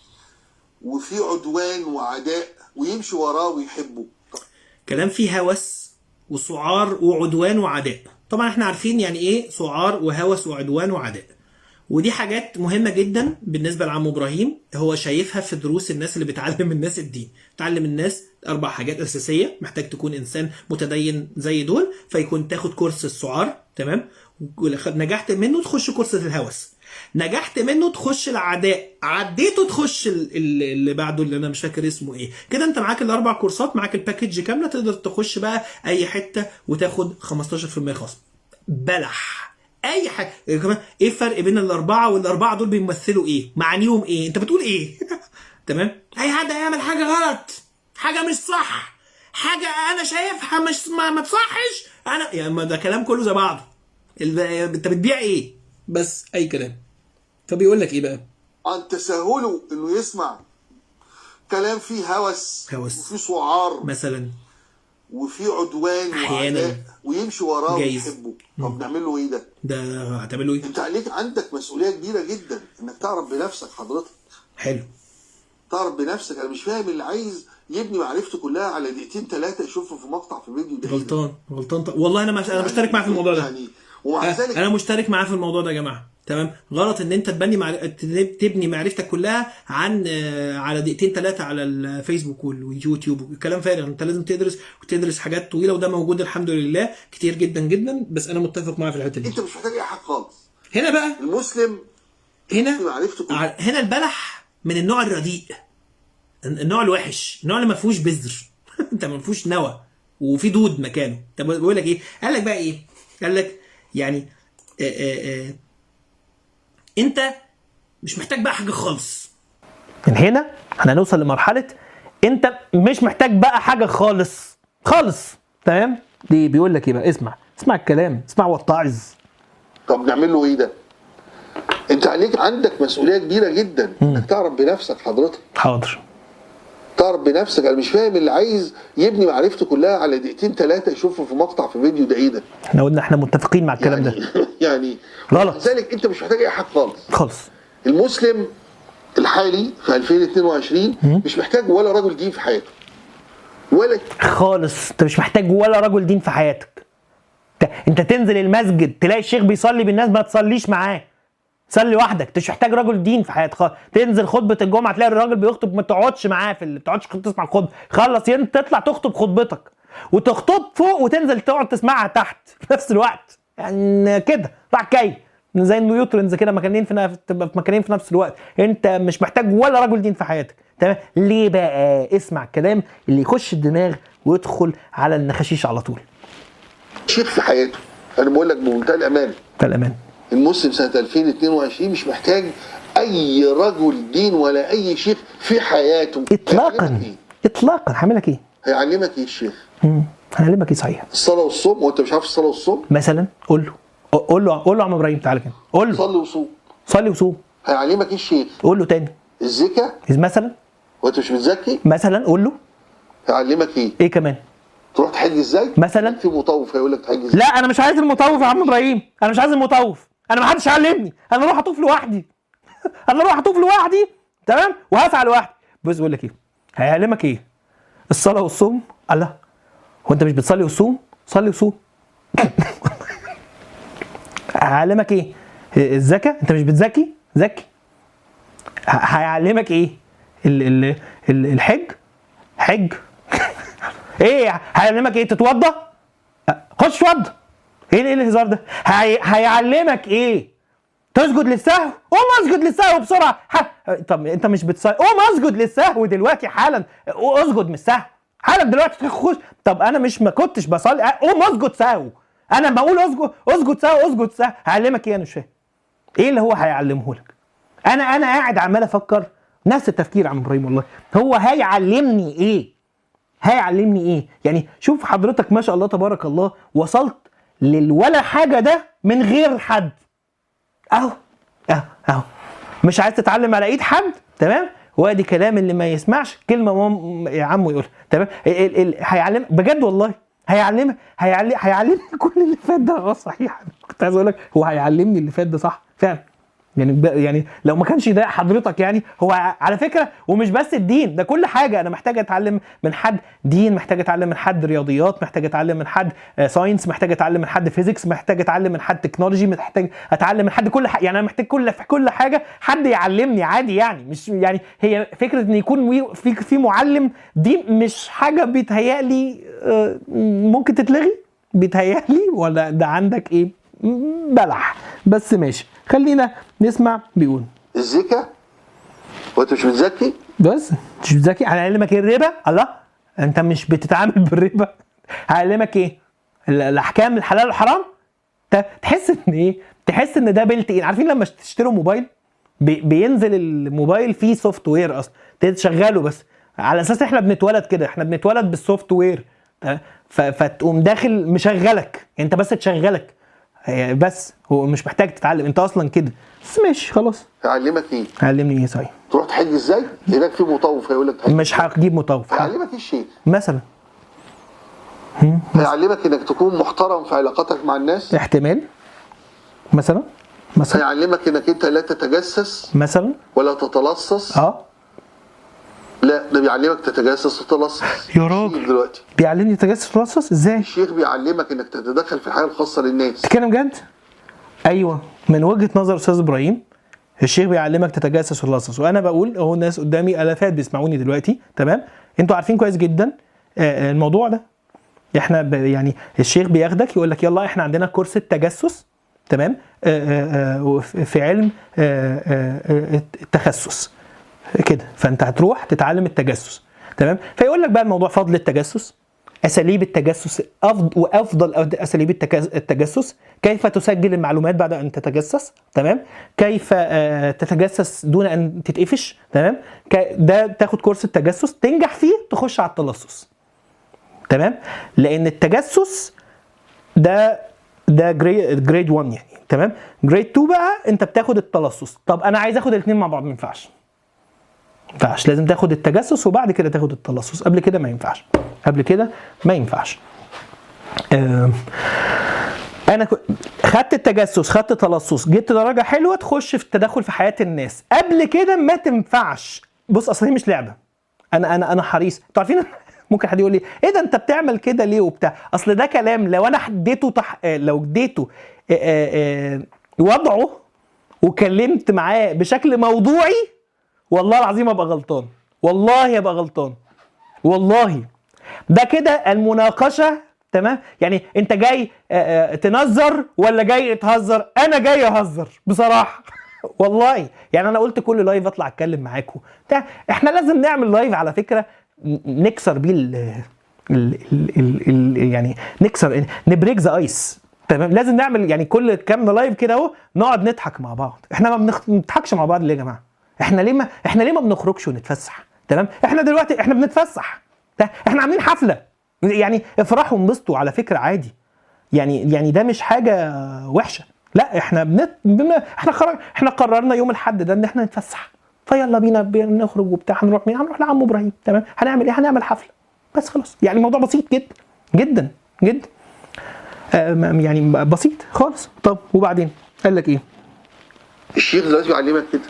وفيه عدوان وعداء ويمشي وراه ويحبه كلام فيه هوس وسعار وعدوان وعداء طبعا احنا عارفين يعني ايه سعار وهوس وعدوان وعداء ودي حاجات مهمة جدا بالنسبة لعم ابراهيم هو شايفها في دروس الناس اللي بتعلم الناس الدين تعلم الناس اربع حاجات اساسية محتاج تكون انسان متدين زي دول فيكون تاخد كورس السعار تمام ولخ- نجحت منه تخش كورس الهوس نجحت منه تخش العداء عديته تخش ال- ال- اللي بعده اللي انا مش فاكر اسمه ايه كده انت معاك الاربع كورسات معاك الباكج كامله تقدر تخش بقى اي حته وتاخد 15% خصم بلح اي حاجه يا جماعه ايه الفرق بين الاربعه والاربعه دول بيمثلوا ايه معانيهم ايه انت بتقول ايه تمام اي حد هيعمل حاجه غلط حاجه مش صح حاجه انا شايفها مش ما, ما تصحش انا يعني ما ده كلام كله زي بعضه ال- انت بتبيع ايه بس اي كلام فبيقول لك ايه بقى عن تساهله انه يسمع كلام فيه هوس هوس. وفيه سعار مثلا وفيه عدوان أحياناً. وعداء ويمشي وراه جايز. ويحبه طب نعمل له ايه ده؟ ده هتعملوا ايه انت عليك عندك مسؤوليه كبيره جدا انك تعرف بنفسك حضرتك حلو تعرف بنفسك انا مش فاهم اللي عايز يبني معرفته كلها على دقيقتين ثلاثه يشوفه في مقطع في فيديو ده إيه ده؟ غلطان غلطان ط- والله انا مش انا مشترك معاه في الموضوع ده يعني ومع أنا- ذلك انا مشترك معاه في الموضوع ده يا جماعه تمام غلط ان انت تبني مع... تبني معرفتك كلها عن آه، على دقيقتين ثلاثه على الفيسبوك وال- واليوتيوب كلام فارغ انت لازم تدرس وتدرس حاجات طويله وده موجود الحمد لله كتير جدا جدا بس انا متفق معاه في الحته دي انت مش محتاج اي حاجه خالص هنا بقى المسلم هنا في معرفته كلها ع- هنا البلح من النوع الرديء النوع الوحش النوع اللي ما فيهوش بذر انت ما فيهوش نوى وفي دود مكانه طب بقول لك ايه قال لك بقى ايه قال لك يعني آآ آآ انت مش محتاج بقى حاجه خالص من هنا احنا هنوصل لمرحله انت مش محتاج بقى حاجه خالص خالص تمام دي بيقول لك ايه بقى اسمع اسمع الكلام اسمع واتعظ طب نعمل له ايه ده؟ انت عليك عندك مسؤوليه كبيره جدا انك تعرف بنفسك حضرتك حاضر تعرف بنفسك انا مش فاهم اللي عايز يبني معرفته كلها على دقيقتين ثلاثه يشوفه في مقطع في فيديو ده ايه ده؟ احنا قلنا احنا متفقين مع الكلام يعني ده يعني غلط. لذلك انت مش محتاج اي حاجه خالص خالص المسلم الحالي في 2022 مش محتاج ولا رجل دين في حياته ولا خالص انت مش محتاج ولا رجل دين في حياتك انت- انت تنزل المسجد تلاقي الشيخ بيصلي بالناس ما تصليش معاه صلي لوحدك انت مش محتاج رجل دين في حياتك خالص تنزل خطبه الجمعه تلاقي الراجل بيخطب ما تقعدش معاه في ال- ما تقعدش تسمع الخطبه خلص ين- تطلع تخطب خطبتك وتخطب فوق وتنزل تقعد تسمعها تحت في نفس الوقت يعني كده راح جاي زي النيوترونز كده مكانين في نفس تبقى في مكانين في نفس الوقت انت مش محتاج ولا رجل دين في حياتك تمام ليه بقى اسمع الكلام اللي يخش الدماغ ويدخل على النخاشيش على طول شيخ في حياته انا بقول لك بمنتهى الامان ده الامان المسلم سنه 2022 مش محتاج اي رجل دين ولا اي شيخ في حياته اطلاقا هيعلمك ايه؟ اطلاقا هعملك ايه؟ هيعلمك ايه الشيخ؟ مم. هعلمك ايه صحيح الصلاه والصوم وانت مش عارف الصلاه والصوم مثلا قول له قول له قول له يا عم ابراهيم تعالى كده قول له صلي وصوم صلي وصوم هيعلمك ايه الشيخ؟ قول له تاني الزكاه مثلا وانت مش بتزكي مثلا قول له هيعلمك ايه؟ ايه كمان تروح تحج ازاي؟ مثلا؟ في مطوف هيقول لك تحج ازاي؟ لا انا مش عايز المطوف يا عم ابراهيم انا مش عايز المطوف انا ما حدش علمني انا اروح اطوف لوحدي انا اروح اطوف لوحدي تمام وهسعى لوحدي بص بقول لك ايه هيعلمك ايه الصلاه والصوم الله هو انت مش بتصلي وتصوم صلي وصوم هيعلمك ايه الزكاه انت مش بتزكي زكي ه- هيعلمك ايه ال ال ال الحج حج ايه هيعلمك ايه تتوضى خش اتوضى ايه ايه الهزار ده هي... هيعلمك ايه تسجد للسهو قوم اسجد للسهو بسرعه ح... طب انت مش بتصلي قوم اسجد للسهو دلوقتي حالا اسجد من السهو حالا دلوقتي تخش طب انا مش ما كنتش بصلي قوم اسجد سهو انا بقول اسجد اسجد سهو اسجد سهو هيعلمك ايه انا مش فاهم ايه اللي هو هيعلمه لك انا انا قاعد عمال افكر نفس التفكير يا عم ابراهيم والله هو هيعلمني ايه هيعلمني ايه يعني شوف حضرتك ما شاء الله تبارك الله وصلت للولا حاجه ده من غير حد اهو اهو اهو مش عايز تتعلم على ايد حد تمام وادي كلام اللي ما يسمعش كلمه مام يا عم يقول تمام ال- ال- هيعلم بجد والله هيعلم هيعلم هيعلمني كل اللي فات ده اه صحيح كنت عايز اقول لك هو هيعلمني اللي فات ده صح فعلا يعني ب- يعني لو ما كانش ده حضرتك يعني هو ع- على فكره ومش بس الدين ده كل حاجه انا محتاج اتعلم من حد دين محتاج اتعلم من حد رياضيات محتاج اتعلم من حد ساينس محتاج اتعلم من حد فيزيكس محتاج اتعلم من حد تكنولوجي محتاج اتعلم من حد كل حاجه يعني انا محتاج كل في كل حاجه حد يعلمني عادي يعني مش يعني هي فكره ان يكون وي- في في معلم دي مش حاجه بيتهيألي آه، ممكن تتلغي بيتهيألي ولا ده عندك ايه م- بلح بس ماشي خلينا نسمع بيقول الزكاه وانت مش بتزكي بس مش بتذاكر هنعلمك ايه الربا الله انت مش بتتعامل بالربا هعلمك ايه ال- الاحكام الحلال والحرام ت- تحس ان ايه تحس ان ده بيلت ان عارفين لما تشتروا موبايل بي- بينزل الموبايل فيه سوفت وير اصلا تشغله بس على اساس احنا بنتولد كده احنا بنتولد بالسوفت وير ت- ف- فتقوم داخل مشغلك انت بس تشغلك هي بس هو مش محتاج تتعلم انت اصلا كده بس ماشي خلاص هيعلمك ايه؟ علمني ايه صحيح تروح تحج ازاي؟ هناك في مطوف هيقول لك تحج مش هجيب مطوف هيعلمك ايه الشيخ؟ مثلا هيعلمك انك تكون محترم في علاقاتك مع الناس احتمال مثلا مثلا هيعلمك انك انت لا تتجسس مثلا ولا تتلصص اه لا ده بيعلمك تتجسس وتتلصص يا راجل. الشيخ دلوقتي بيعلمني تجسس رصص ازاي الشيخ بيعلمك انك تتدخل في الحياه الخاصه للناس تتكلم جد ايوه من وجهه نظر استاذ ابراهيم الشيخ بيعلمك تتجسس وتلصص وانا بقول اهو الناس قدامي الافات بيسمعوني دلوقتي تمام انتوا عارفين كويس جدا آه، آه، الموضوع ده احنا ب- يعني الشيخ بياخدك يقول لك يلا احنا عندنا كورس التجسس تمام آه، آه، آه، وف- في علم آه، آه، آه، التخصص كده فانت هتروح تتعلم التجسس تمام فيقول لك بقى الموضوع فضل التجسس اساليب التجسس افضل وافضل اساليب التكس- التجسس كيف تسجل المعلومات بعد ان تتجسس تمام كيف آه، تتجسس دون ان تتقفش تمام ك- ده تاخد كورس التجسس تنجح فيه تخش على التلصص تمام لان التجسس ده ده جريد جريد 1 يعني تمام جريد 2 بقى انت بتاخد التلصص طب انا عايز اخد الاثنين مع بعض ما ينفعش ما ينفعش لازم تاخد التجسس وبعد كده تاخد التلصص قبل كده ما ينفعش قبل كده ما ينفعش آم، انا كو- خدت التجسس خدت تلصص جبت درجه حلوه تخش في التدخل في حياه الناس قبل كده ما تنفعش بص اصل هي مش لعبه انا انا انا حريص انتوا عارفين ممكن حد يقول لي ايه ده انت بتعمل كده ليه وبتاع اصل ده كلام لو انا اديته تح... آه، لو اديته آه، آه، آه، وضعه وكلمت معاه بشكل موضوعي والله العظيم ابقى غلطان والله ابقى غلطان والله ده كده المناقشه تمام يعني انت جاي آه، آه، تنظر ولا جاي تهزر انا جاي اهزر بصراحه والله يعني انا قلت كل لايف اطلع اتكلم معاكم بتاع احنا لازم نعمل لايف على فكره ن- نكسر بيه ال ال ال ال ال يعني نكسر نبريك ذا ايس تمام لازم نعمل يعني كل كام لايف كده اهو نقعد نضحك مع بعض احنا ما بنخ- بنضحكش مع بعض ليه يا جماعه احنا ليه ما احنا ليه ما بنخرجش ونتفسح تمام احنا دلوقتي احنا بنتفسح ده احنا عاملين حفله يعني افرحوا وانبسطوا على فكره عادي يعني يعني ده مش حاجه وحشه لا احنا بنت... بن... احنا خرج... احنا قررنا يوم الاحد ده ان احنا نتفسح فيلا بينا بينا نخرج وبتاع هنروح مين هنروح لعم ابراهيم تمام هنعمل ايه هنعمل حفله بس خلاص يعني الموضوع بسيط جدا جدا جدا آه م- يعني بسيط خالص طب وبعدين قال لك ايه الشيخ دلوقتي بيعلمك كده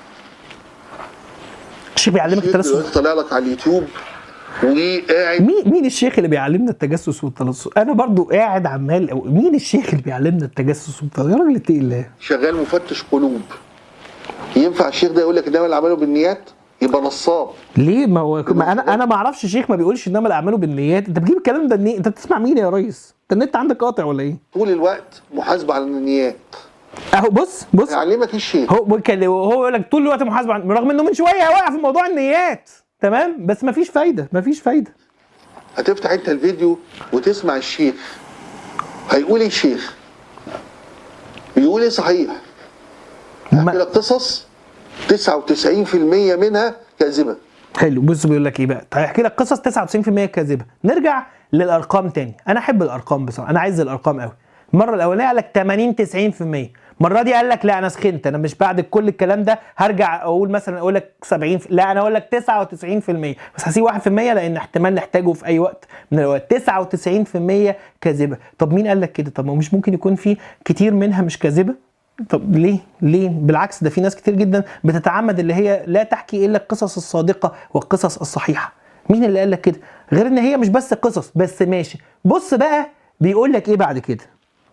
الشيخ بيعلمك الشيخ التلسس دلوقتي طالع لك على اليوتيوب وقاعد مين مين الشيخ اللي بيعلمنا التجسس والتلصص انا برضو قاعد عمال أو مين الشيخ اللي بيعلمنا التجسس والتلصص يا راجل اتقي الله شغال مفتش قلوب ينفع الشيخ ده يقول لك انما الاعمال بالنيات يبقى نصاب ليه ما هو ما انا انا ما اعرفش شيخ ما بيقولش انما الاعمال بالنيات انت بتجيب الكلام ده منين انت بتسمع مين يا ريس انت النت عندك قاطع ولا ايه طول الوقت محاسبه على النيات اهو بص بص يعلمك الشيخ هو بيتكلم- هو يقول لك طول الوقت محاسبه عن- رغم انه من شويه واقع في موضوع النيات تمام بس ما فيش فايده ما فيش فايده هتفتح انت الفيديو وتسمع الشيخ هيقول ايه الشيخ بيقول ايه صحيح ما- هحكي لك قصص 99% منها كاذبه حلو بص بيقول لك ايه بقى طيب هحكي لك قصص 99% كاذبه نرجع للارقام تاني انا احب الارقام بصراحه انا عايز الارقام قوي المره الاولانيه قال لك 80 90% المره دي قال لك لا انا سخنت انا مش بعد كل الكلام ده هرجع اقول مثلا اقول لك 70 لا انا اقول لك 99% بس هسيب 1% لان احتمال نحتاجه في اي وقت من الاوقات 99% كاذبه طب مين قال لك كده طب ما هو مش ممكن يكون في كتير منها مش كاذبه طب ليه؟ ليه؟ بالعكس ده في ناس كتير جدا بتتعمد اللي هي لا تحكي الا القصص الصادقه والقصص الصحيحه. مين اللي قال لك كده؟ غير ان هي مش بس قصص بس ماشي. بص بقى بيقول لك ايه بعد كده؟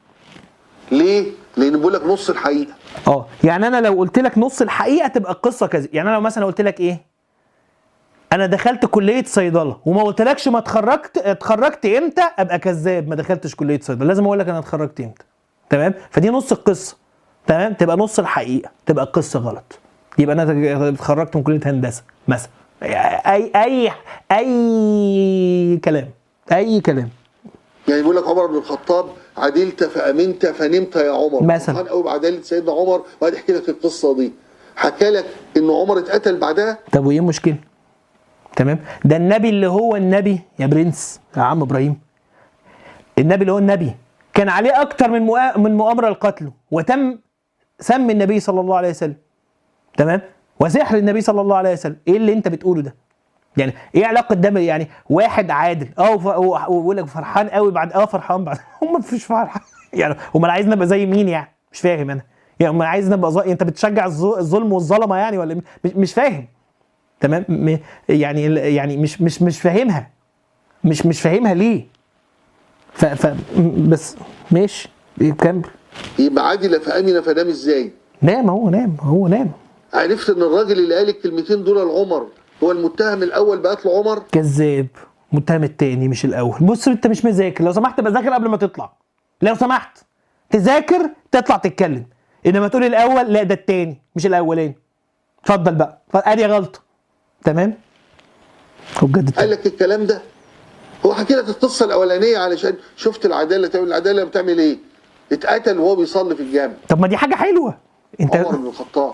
ليه؟ لان بيقول لك نص الحقيقه اه يعني انا لو قلت لك نص الحقيقه تبقى القصه كذا، يعني انا لو مثلا قلت لك ايه؟ انا دخلت كليه صيدله وما قلتلكش ما اتخرجت اتخرجت امتى ابقى كذاب ما دخلتش كليه صيدله، لازم اقول لك انا اتخرجت امتى. تمام؟ فدي نص القصه. تمام؟ تبقى نص الحقيقه، تبقى القصه غلط. يبقى انا اتخرجت من كليه هندسه مثلا. اي اي اي كلام اي كلام يعني بيقول لك عمر بن الخطاب عدلت فامنت فنمت يا عمر مثلا. فرحان قوي بعداله سيدنا عمر وقعد يحكي لك القصه دي حكى لك ان عمر اتقتل بعدها طب وايه المشكله؟ تمام؟ ده النبي اللي هو النبي يا برنس يا عم ابراهيم النبي اللي هو النبي كان عليه اكتر من مؤ- من مؤامره لقتله وتم سم النبي صلى الله عليه وسلم تمام؟ وسحر النبي صلى الله عليه وسلم ايه اللي انت بتقوله ده؟ يعني ايه علاقه ده بال- يعني واحد عادل اه وف- و- ويقول لك فرحان قوي بعد اه فرحان بعد هم مفيش فرحان يعني هم عايز نبقى زي مين يعني مش فاهم انا يعني هم عايز نبقى ظ... انت بتشجع الظ- الظلم والظلمه يعني ولا مين؟ مش, مش فاهم تمام م- يعني يعني مش مش مش فاهمها مش مش فاهمها ليه ف, ف م- بس ماشي كمل يبقى عدل فامن فنام ازاي؟ نام هو نام هو نام عرفت ان الراجل اللي قال الكلمتين دول لعمر هو المتهم الاول بقتل عمر كذاب متهم التاني مش الاول بص انت مش مذاكر لو سمحت تبقى ذاكر قبل ما تطلع لو سمحت تذاكر تطلع تتكلم انما تقول الاول لا ده التاني مش الاولاني اتفضل بقى اتفضل، ادي غلطه تمام هو بجد قال لك الكلام ده هو حكي لك القصه الاولانيه علشان شفت العداله تعمل العداله بتعمل ايه؟ اتقتل وهو بيصلي في الجامع طب ما دي حاجه حلوه انت عمر بن الخطاب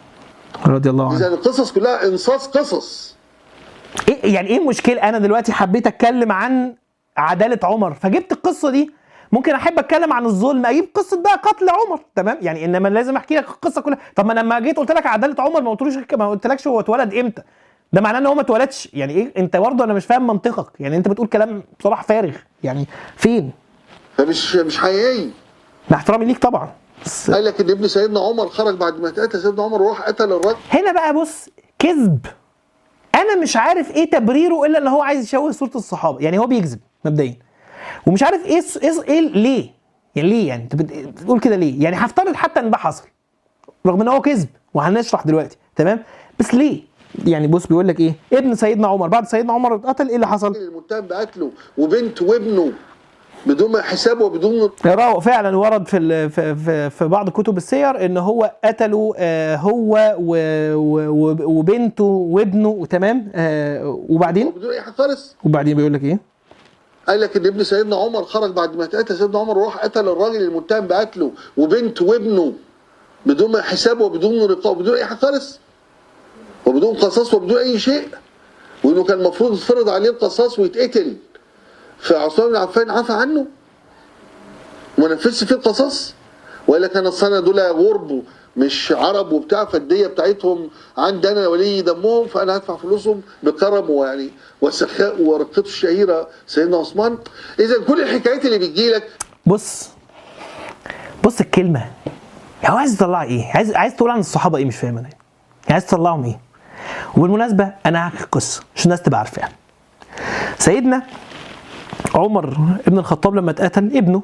رضي الله عنه اذا القصص كلها انصاص قصص ايه يعني ايه المشكله انا دلوقتي حبيت اتكلم عن عداله عمر فجبت القصه دي ممكن احب اتكلم عن الظلم اجيب قصه بقى قتل عمر تمام يعني انما لازم احكي لك القصه كلها طب ما انا لما جيت قلت لك عداله عمر ما قلتلوش ما قلتلكش هو اتولد امتى ده معناه ان هو ما اتولدش يعني ايه انت برضه انا مش فاهم منطقك يعني انت بتقول كلام بصراحه فارغ يعني فين فمش مش حقيقي مع احترامي ليك طبعا بس قال لك ان ابن سيدنا عمر خرج بعد ما اتقتل سيدنا عمر وراح قتل الراجل هنا بقى بص كذب انا مش عارف ايه تبريره الا ان هو عايز يشوه صوره الصحابه يعني هو بيكذب مبدئيا ومش عارف ايه ايه, إيه ليه يعني ليه يعني انت بت- بتقول كده ليه يعني هفترض حتى ان ده حصل رغم ان هو كذب وهنشرح دلوقتي تمام بس ليه يعني بص بيقول لك ايه ابن سيدنا عمر بعد سيدنا عمر اتقتل ايه اللي حصل المتهم بقتله وبنت وابنه بدون ما حساب وبدون يراه فعلا ورد في ال- في في, في بعض كتب السير ان هو قتلوا آه، هو و- و- و- وبنته وابنه تمام آه، وبعدين بدون اي حاجه خالص وبعدين بيقول لك ايه قال لك ان ابن سيدنا عمر خرج بعد ما اتقتل سيدنا عمر وراح قتل الراجل المتهم بقتله وبنت وابنه بدون ما حساب وبدون رقاب بدون اي حاجه خالص وبدون قصاص وبدون اي شيء وانه كان المفروض يتفرض عليه القصاص ويتقتل فعثمان بن عفان عفى عنه وما نفذش فيه القصاص ولا كان الصنع دول غرب مش عرب وبتاع فالديه بتاعتهم عندي انا ولي دمهم فانا هدفع فلوسهم بكرم ويعني وسخاء ورقته الشهيره سيدنا عثمان اذا كل الحكايات اللي بتجي لك بص بص الكلمه هو عايز يطلع ايه عايز عايز تقول عن الصحابه ايه مش فاهم انا يعني عايز تطلعهم ايه وبالمناسبه انا هحكي قصه عشان الناس تبقى عارفاها سيدنا عمر ابن الخطاب لما اتقتل ابنه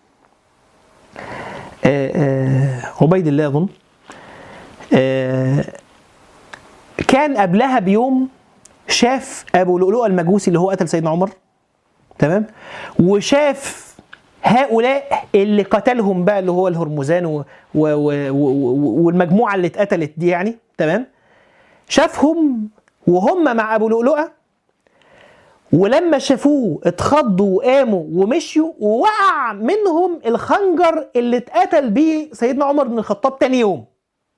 آه، آه، عبيد الله اظن آه، كان قبلها بيوم شاف ابو لؤلؤه المجوسي اللي هو قتل سيدنا عمر تمام وشاف هؤلاء اللي قتلهم بقى اللي هو الهرمزان و و و و والمجموعه اللي اتقتلت دي يعني تمام شافهم وهم مع ابو لؤلؤه ولما شافوه اتخضوا وقاموا ومشيوا ووقع منهم الخنجر اللي اتقتل بيه سيدنا عمر بن الخطاب تاني يوم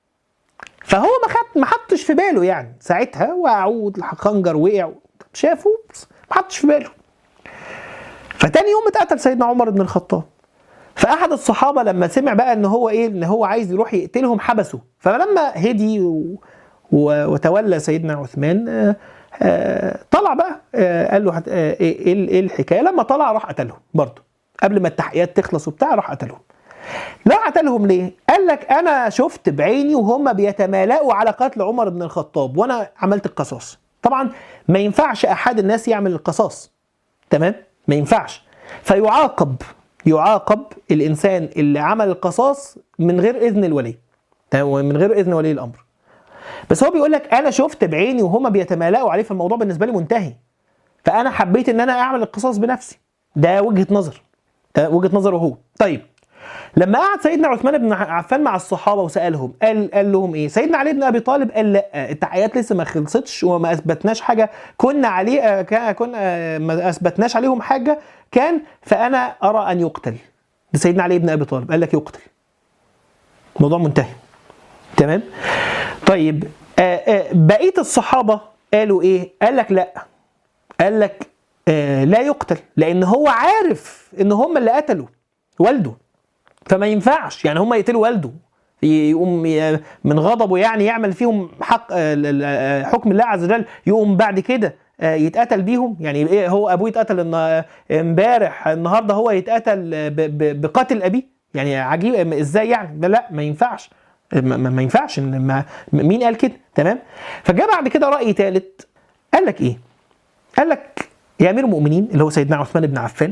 فهو ما خد ما حطش في باله يعني ساعتها وقعوا الخنجر وقع شافوا بس ما حطش في باله فتاني يوم اتقتل سيدنا عمر بن الخطاب فاحد الصحابه لما سمع بقى ان هو ايه ان هو عايز يروح يقتلهم حبسه فلما هدي و... و... وتولى سيدنا عثمان آه، آه، طلع بقى آه، قال له هت- آه، ايه إيه- إيه الحكايه لما طلع راح قتلهم برضه قبل ما التحقيقات تخلص وبتاع راح قتلهم لا قتلهم ليه؟ قال لك انا شفت بعيني وهم بيتمالأوا على قتل عمر بن الخطاب وانا عملت القصاص. طبعا ما ينفعش احد الناس يعمل القصاص. تمام؟ ما ينفعش. فيعاقب يعاقب الانسان اللي عمل القصاص من غير اذن الولي. تمام؟ ومن غير اذن ولي الامر. بس هو بيقول لك انا شفت بعيني وهم بيتمالأوا عليه فالموضوع بالنسبه لي منتهي. فانا حبيت ان انا اعمل القصاص بنفسي. ده وجهه نظر. ده وجهه نظره هو. طيب لما قعد سيدنا عثمان بن عفان مع الصحابه وسالهم قال قال لهم ايه؟ سيدنا علي بن ابي طالب قال لا التحقيقات لسه ما خلصتش وما اثبتناش حاجه كنا عليه آه، كا- كنا آه، ما اثبتناش عليهم حاجه كان فانا ارى ان يقتل. ده سيدنا علي بن ابي طالب قال لك يقتل. الموضوع منتهي. تمام؟ طيب آه، آه، بقيه الصحابه قالوا ايه؟ قال لك لا قال لك آه، لا يقتل لان هو عارف ان هم اللي قتلوا والده فما ينفعش يعني هم يقتلوا والده يقوم ي- من غضبه يعني يعمل فيهم حق آه، ال- ال- آه، حكم الله عز وجل يقوم بعد كده آه، يتقتل بيهم يعني ايه هو ابوه يتقتل النا- امبارح النهارده هو يتقتل آه، ب- ب- بقتل ابيه يعني عجيب ازاي يعني لا لا ما ينفعش ما, ما- ما ينفعش إن ما مين قال كده تمام فجاء بعد كده راي ثالث قال لك ايه قال لك يا امير المؤمنين اللي هو سيدنا عثمان بن عفان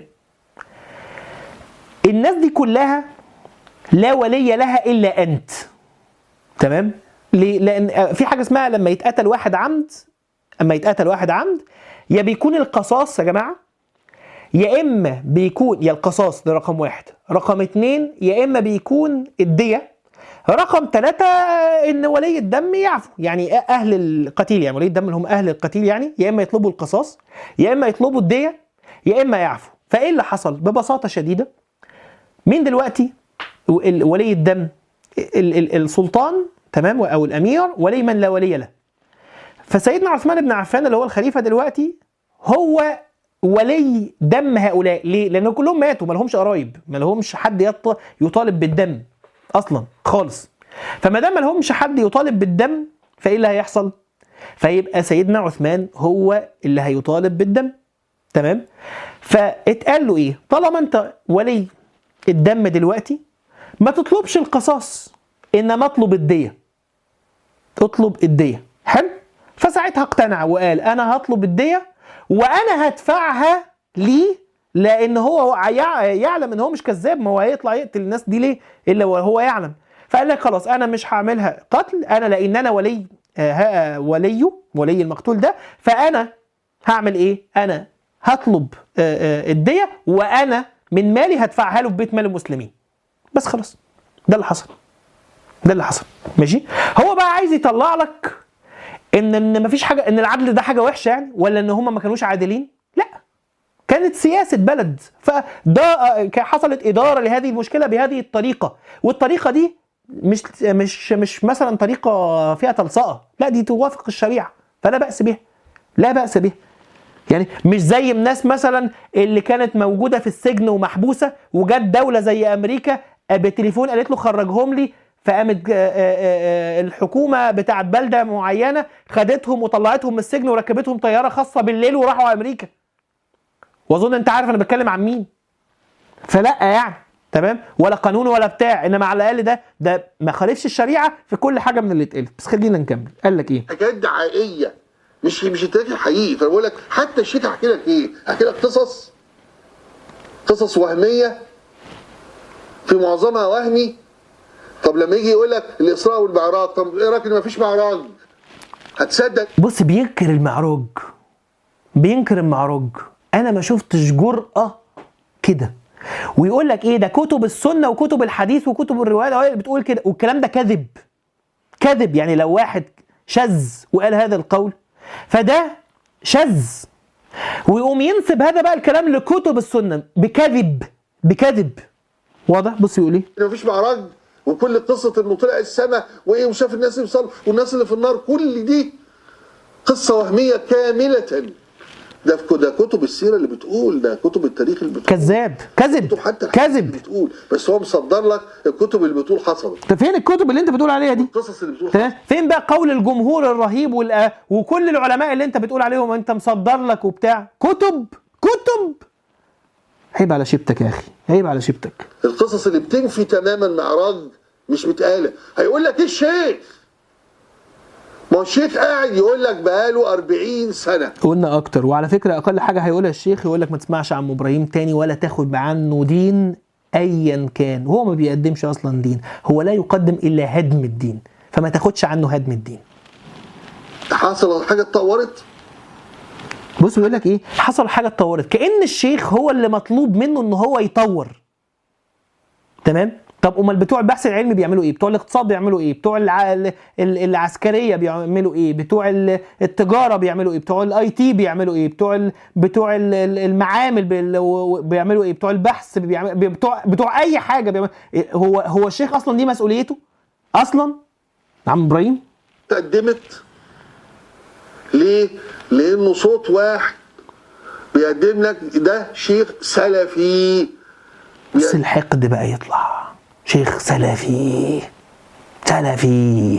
الناس دي كلها لا ولي لها الا انت تمام ليه؟ لان في حاجه اسمها لما يتقتل واحد عمد اما يتقتل واحد عمد يا بيكون القصاص يا جماعه يا اما بيكون يا القصاص ده رقم واحد رقم اتنين يا اما بيكون الديه رقم ثلاثة ان ولي الدم يعفو يعني اهل القتيل يعني ولي الدم اللي هم اهل القتيل يعني يا اما يطلبوا القصاص يا اما يطلبوا الديه يا اما يعفو فايه اللي حصل ببساطه شديده مين دلوقتي ال- ولي الدم ال- ال- السلطان تمام او الامير ولي من لا ولي له فسيدنا عثمان بن عفان اللي هو الخليفه دلوقتي هو ولي دم هؤلاء ليه لان كلهم ماتوا ما لهمش قرايب ما لهمش حد يط- يطالب بالدم اصلا خالص فما دام ما لهمش حد يطالب بالدم فايه اللي هيحصل فيبقى سيدنا عثمان هو اللي هيطالب بالدم تمام فاتقال له ايه طالما انت ولي الدم دلوقتي ما تطلبش القصاص انما اطلب الديه اطلب الديه حلو فساعتها اقتنع وقال انا هطلب الديه وانا هدفعها ليه لان هو يع- يعلم ان هو مش كذاب ما هو هيطلع يقتل الناس دي ليه الا وهو يعلم فقال لك خلاص انا مش هعملها قتل انا لان انا ولي آه، ها- وليه ولي المقتول ده فانا هعمل ايه انا هطلب آه، آه، الديه وانا من مالي هدفعها له في بيت مال المسلمين بس خلاص ده اللي حصل ده اللي حصل ماشي هو بقى عايز يطلع لك ان ان مفيش حاجه ان العدل ده حاجه وحشه يعني ولا ان هم ما كانوش عادلين لا كانت سياسه بلد فده آه، كان حصلت اداره لهذه المشكله بهذه الطريقه والطريقه دي مش مش مش مثلا طريقه فيها تلصقه لا دي توافق الشريعه فلا باس بها لا باس بها يعني مش زي الناس مثلا اللي كانت موجوده في السجن ومحبوسه وجت دوله زي امريكا بتليفون قالت له خرجهم لي فقامت آه، آه، آه، الحكومه بتاعت بلده معينه خدتهم وطلعتهم من السجن وركبتهم طياره خاصه بالليل وراحوا امريكا واظن انت عارف انا بتكلم عن مين فلا يعني تمام ولا قانون ولا بتاع انما على الاقل ده ده ما خالفش الشريعه في كل حاجه من اللي اتقالت بس خلينا نكمل قال لك ايه حكايات دعائيه مش مش التاريخ الحقيقي فانا بقول لك حتى الشيخ احكي لك ايه؟ احكي لك قصص قصص وهميه في معظمها وهمي طب لما يجي يقول لك الاسراء والمعراج طب ايه رايك ان مفيش معراج؟ هتصدق بص بينكر المعراج بينكر المعراج انا ما شفتش جرأة كده ويقول لك ايه ده كتب السنة وكتب الحديث وكتب الروايات هي اللي بتقول كده والكلام ده كذب كذب يعني لو واحد شذ وقال هذا القول فده شذ ويقوم ينسب هذا بقى الكلام لكتب السنة بكذب بكذب واضح بص يقول ايه ان مفيش معراج وكل قصه انه طلع السماء وايه وشاف الناس اللي بيصلوا والناس اللي في النار كل دي قصه وهميه كامله ده في ده كتب السيره اللي بتقول ده كتب التاريخ اللي بتقول كذاب كذب كتب حتى الحديث اللي كذب بتقول بس هو مصدر لك الكتب اللي بتقول حصلت طب فين الكتب اللي انت بتقول عليها دي القصص اللي بتقول تمام فين بقى قول الجمهور الرهيب وال... وكل العلماء اللي انت بتقول عليهم انت مصدر لك وبتاع كتب كتب عيب على شيبتك يا اخي عيب على شيبتك القصص اللي بتنفي تماما معراج مش متقاله هيقول لك ايه الشيخ ما هو الشيخ قاعد يقول لك بقاله 40 سنه قلنا اكتر وعلى فكره اقل حاجه هيقولها الشيخ يقول لك ما تسمعش عن ابراهيم تاني ولا تاخد عنه دين ايا كان هو ما بيقدمش اصلا دين هو لا يقدم الا هدم الدين فما تاخدش عنه هدم الدين حصل حاجه اتطورت بص بيقول لك ايه حصل حاجه اتطورت كان الشيخ هو اللي مطلوب منه ان هو يطور تمام طب امال بتوع البحث العلمي بيعملوا ايه بتوع الاقتصاد بيعملوا ايه بتوع الع... ال- ال- العسكريه بيعملوا ايه بتوع ال- التجاره بيعملوا ايه بتوع الاي تي بيعملوا ايه بتوع ال... بتوع ال- ال- المعامل بال- و- بيعملوا ايه بتوع البحث بيعمل... بتوع بتوع اي حاجه بيعمل... إيه هو هو الشيخ اصلا دي مسؤوليته اصلا عم ابراهيم اتقدمت ليه؟ لانه صوت واحد بيقدم لك ده شيخ سلفي بس الحقد بقى يطلع شيخ سلفي سلفي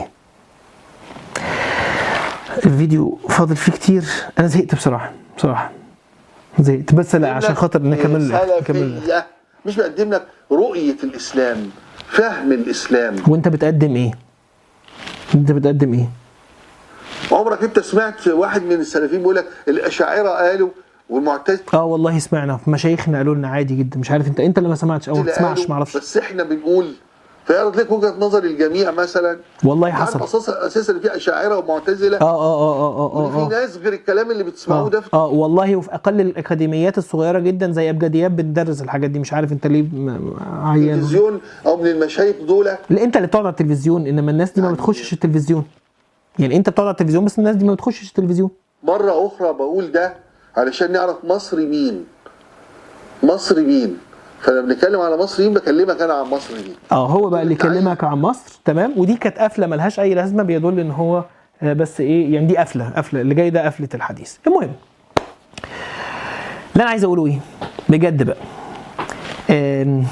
الفيديو فاضل فيه كتير انا زهقت بصراحه بصراحه زهقت بس لا عشان خاطر نكمل نكمل سلفية مش بيقدم لك رؤية الإسلام فهم الإسلام وانت بتقدم ايه انت بتقدم ايه عمرك أنت سمعت واحد من السلفيين بيقول لك الأشاعرة قالوا والمعتزلة اه والله سمعنا مشايخنا قالوا لنا عادي جدا مش عارف انت انت اللي ما سمعتش او ما تسمعش قالوا، ما اعرفش بس إحنا بنقول فيعرض لك وجهة نظر الجميع مثلا والله عارف حصل أساسا أساسا إن في أشاعرة ومعتزلة اه اه اه اه اه وإن في اه ناس غير الكلام اللي بتسمعوه ده اه, آه والله وفي اقل الاكاديميات الصغيره جدا زي ابجديات بتدرس الحاجات دي مش عارف انت ليه م- م- عيان التلفزيون أو من المشايخ دول لا انت اللي بتقعد على التلفزيون انما الناس دي ما يعني- بتخشش التلفزيون يعني انت بتقعد على التلفزيون بس الناس دي ما بتخشش التلفزيون مرة أخرى بقول ده علشان نعرف مصر مين مصر مين فلما بنتكلم على مصر مين بكلمك أنا عن مصر مين اه هو بقى اللي انت عايز- يكلمك عن مصر تمام ودي كانت قفله ملهاش اي لازمه بيدل ان هو آه، بس ايه يعني دي قفله قفله اللي جاي ده قفله الحديث المهم اللي انا عايز اقوله ايه بجد بقى آم،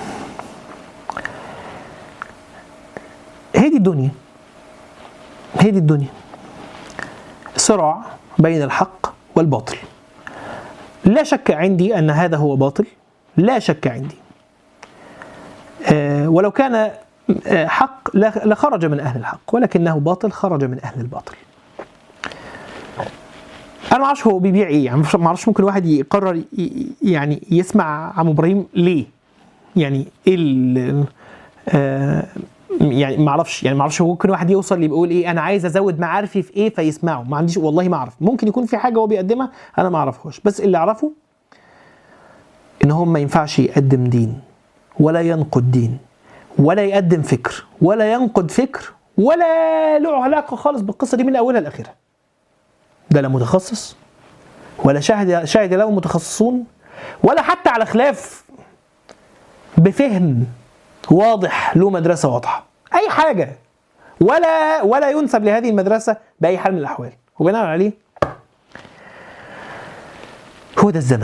هي دي الدنيا هي دي الدنيا صراع بين الحق والباطل لا شك عندي ان هذا هو باطل لا شك عندي آه، ولو كان آه، حق ل- لخرج من اهل الحق ولكنه باطل خرج من اهل الباطل انا ما اعرفش هو بيبيع ايه يعني ما اعرفش ممكن واحد يقرر ي- ي- يعني يسمع عم ابراهيم ليه يعني ايه ال- آه، يعني ما اعرفش يعني ما اعرفش ممكن واحد يوصل اللي بيقول ايه انا عايز ازود معارفي في ايه فيسمعه ما عنديش والله ما اعرف ممكن يكون في حاجه هو بيقدمها انا ما اعرفهاش بس اللي اعرفه ان هو ما ينفعش يقدم دين ولا ينقد دين ولا يقدم فكر ولا ينقد فكر ولا له علاقه خالص بالقصه دي من اولها لاخرها ده لا متخصص ولا شاهد شاهد له متخصصون ولا حتى على خلاف بفهم واضح له مدرسه واضحه اي حاجه ولا ولا ينسب لهذه المدرسه باي حال من الاحوال وبناء عليه هو ده الزمن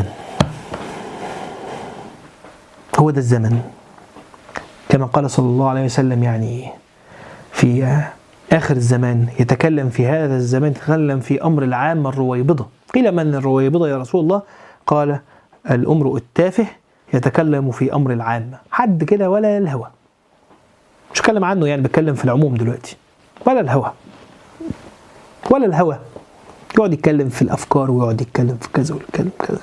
هو ده الزمن كما قال صلى الله عليه وسلم يعني في آخر الزمان يتكلم في هذا الزمان يتكلم في أمر العام الرويبضة قيل من الرويبضة يا رسول الله قال الأمر التافه يتكلم في أمر العام حد كده ولا الهوى مش بتكلم عنه يعني بتكلم في العموم دلوقتي ولا الهوى ولا الهوى يقعد يتكلم في الأفكار ويقعد يتكلم في كذا ويتكلم كذا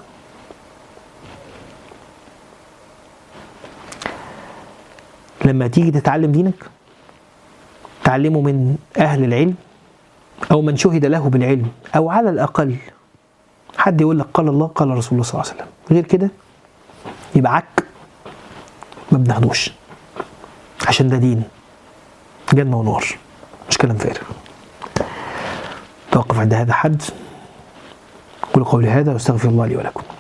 لما تيجي تتعلم دينك تعلمه من أهل العلم أو من شهد له بالعلم أو على الأقل حد يقول لك قال الله قال رسول الله صلى الله عليه وسلم غير كده يبقى عك ما بناخدوش عشان ده دين جنة ونار مش كلام فارغ توقف عند هذا حد قولوا قولي هذا واستغفر الله لي ولكم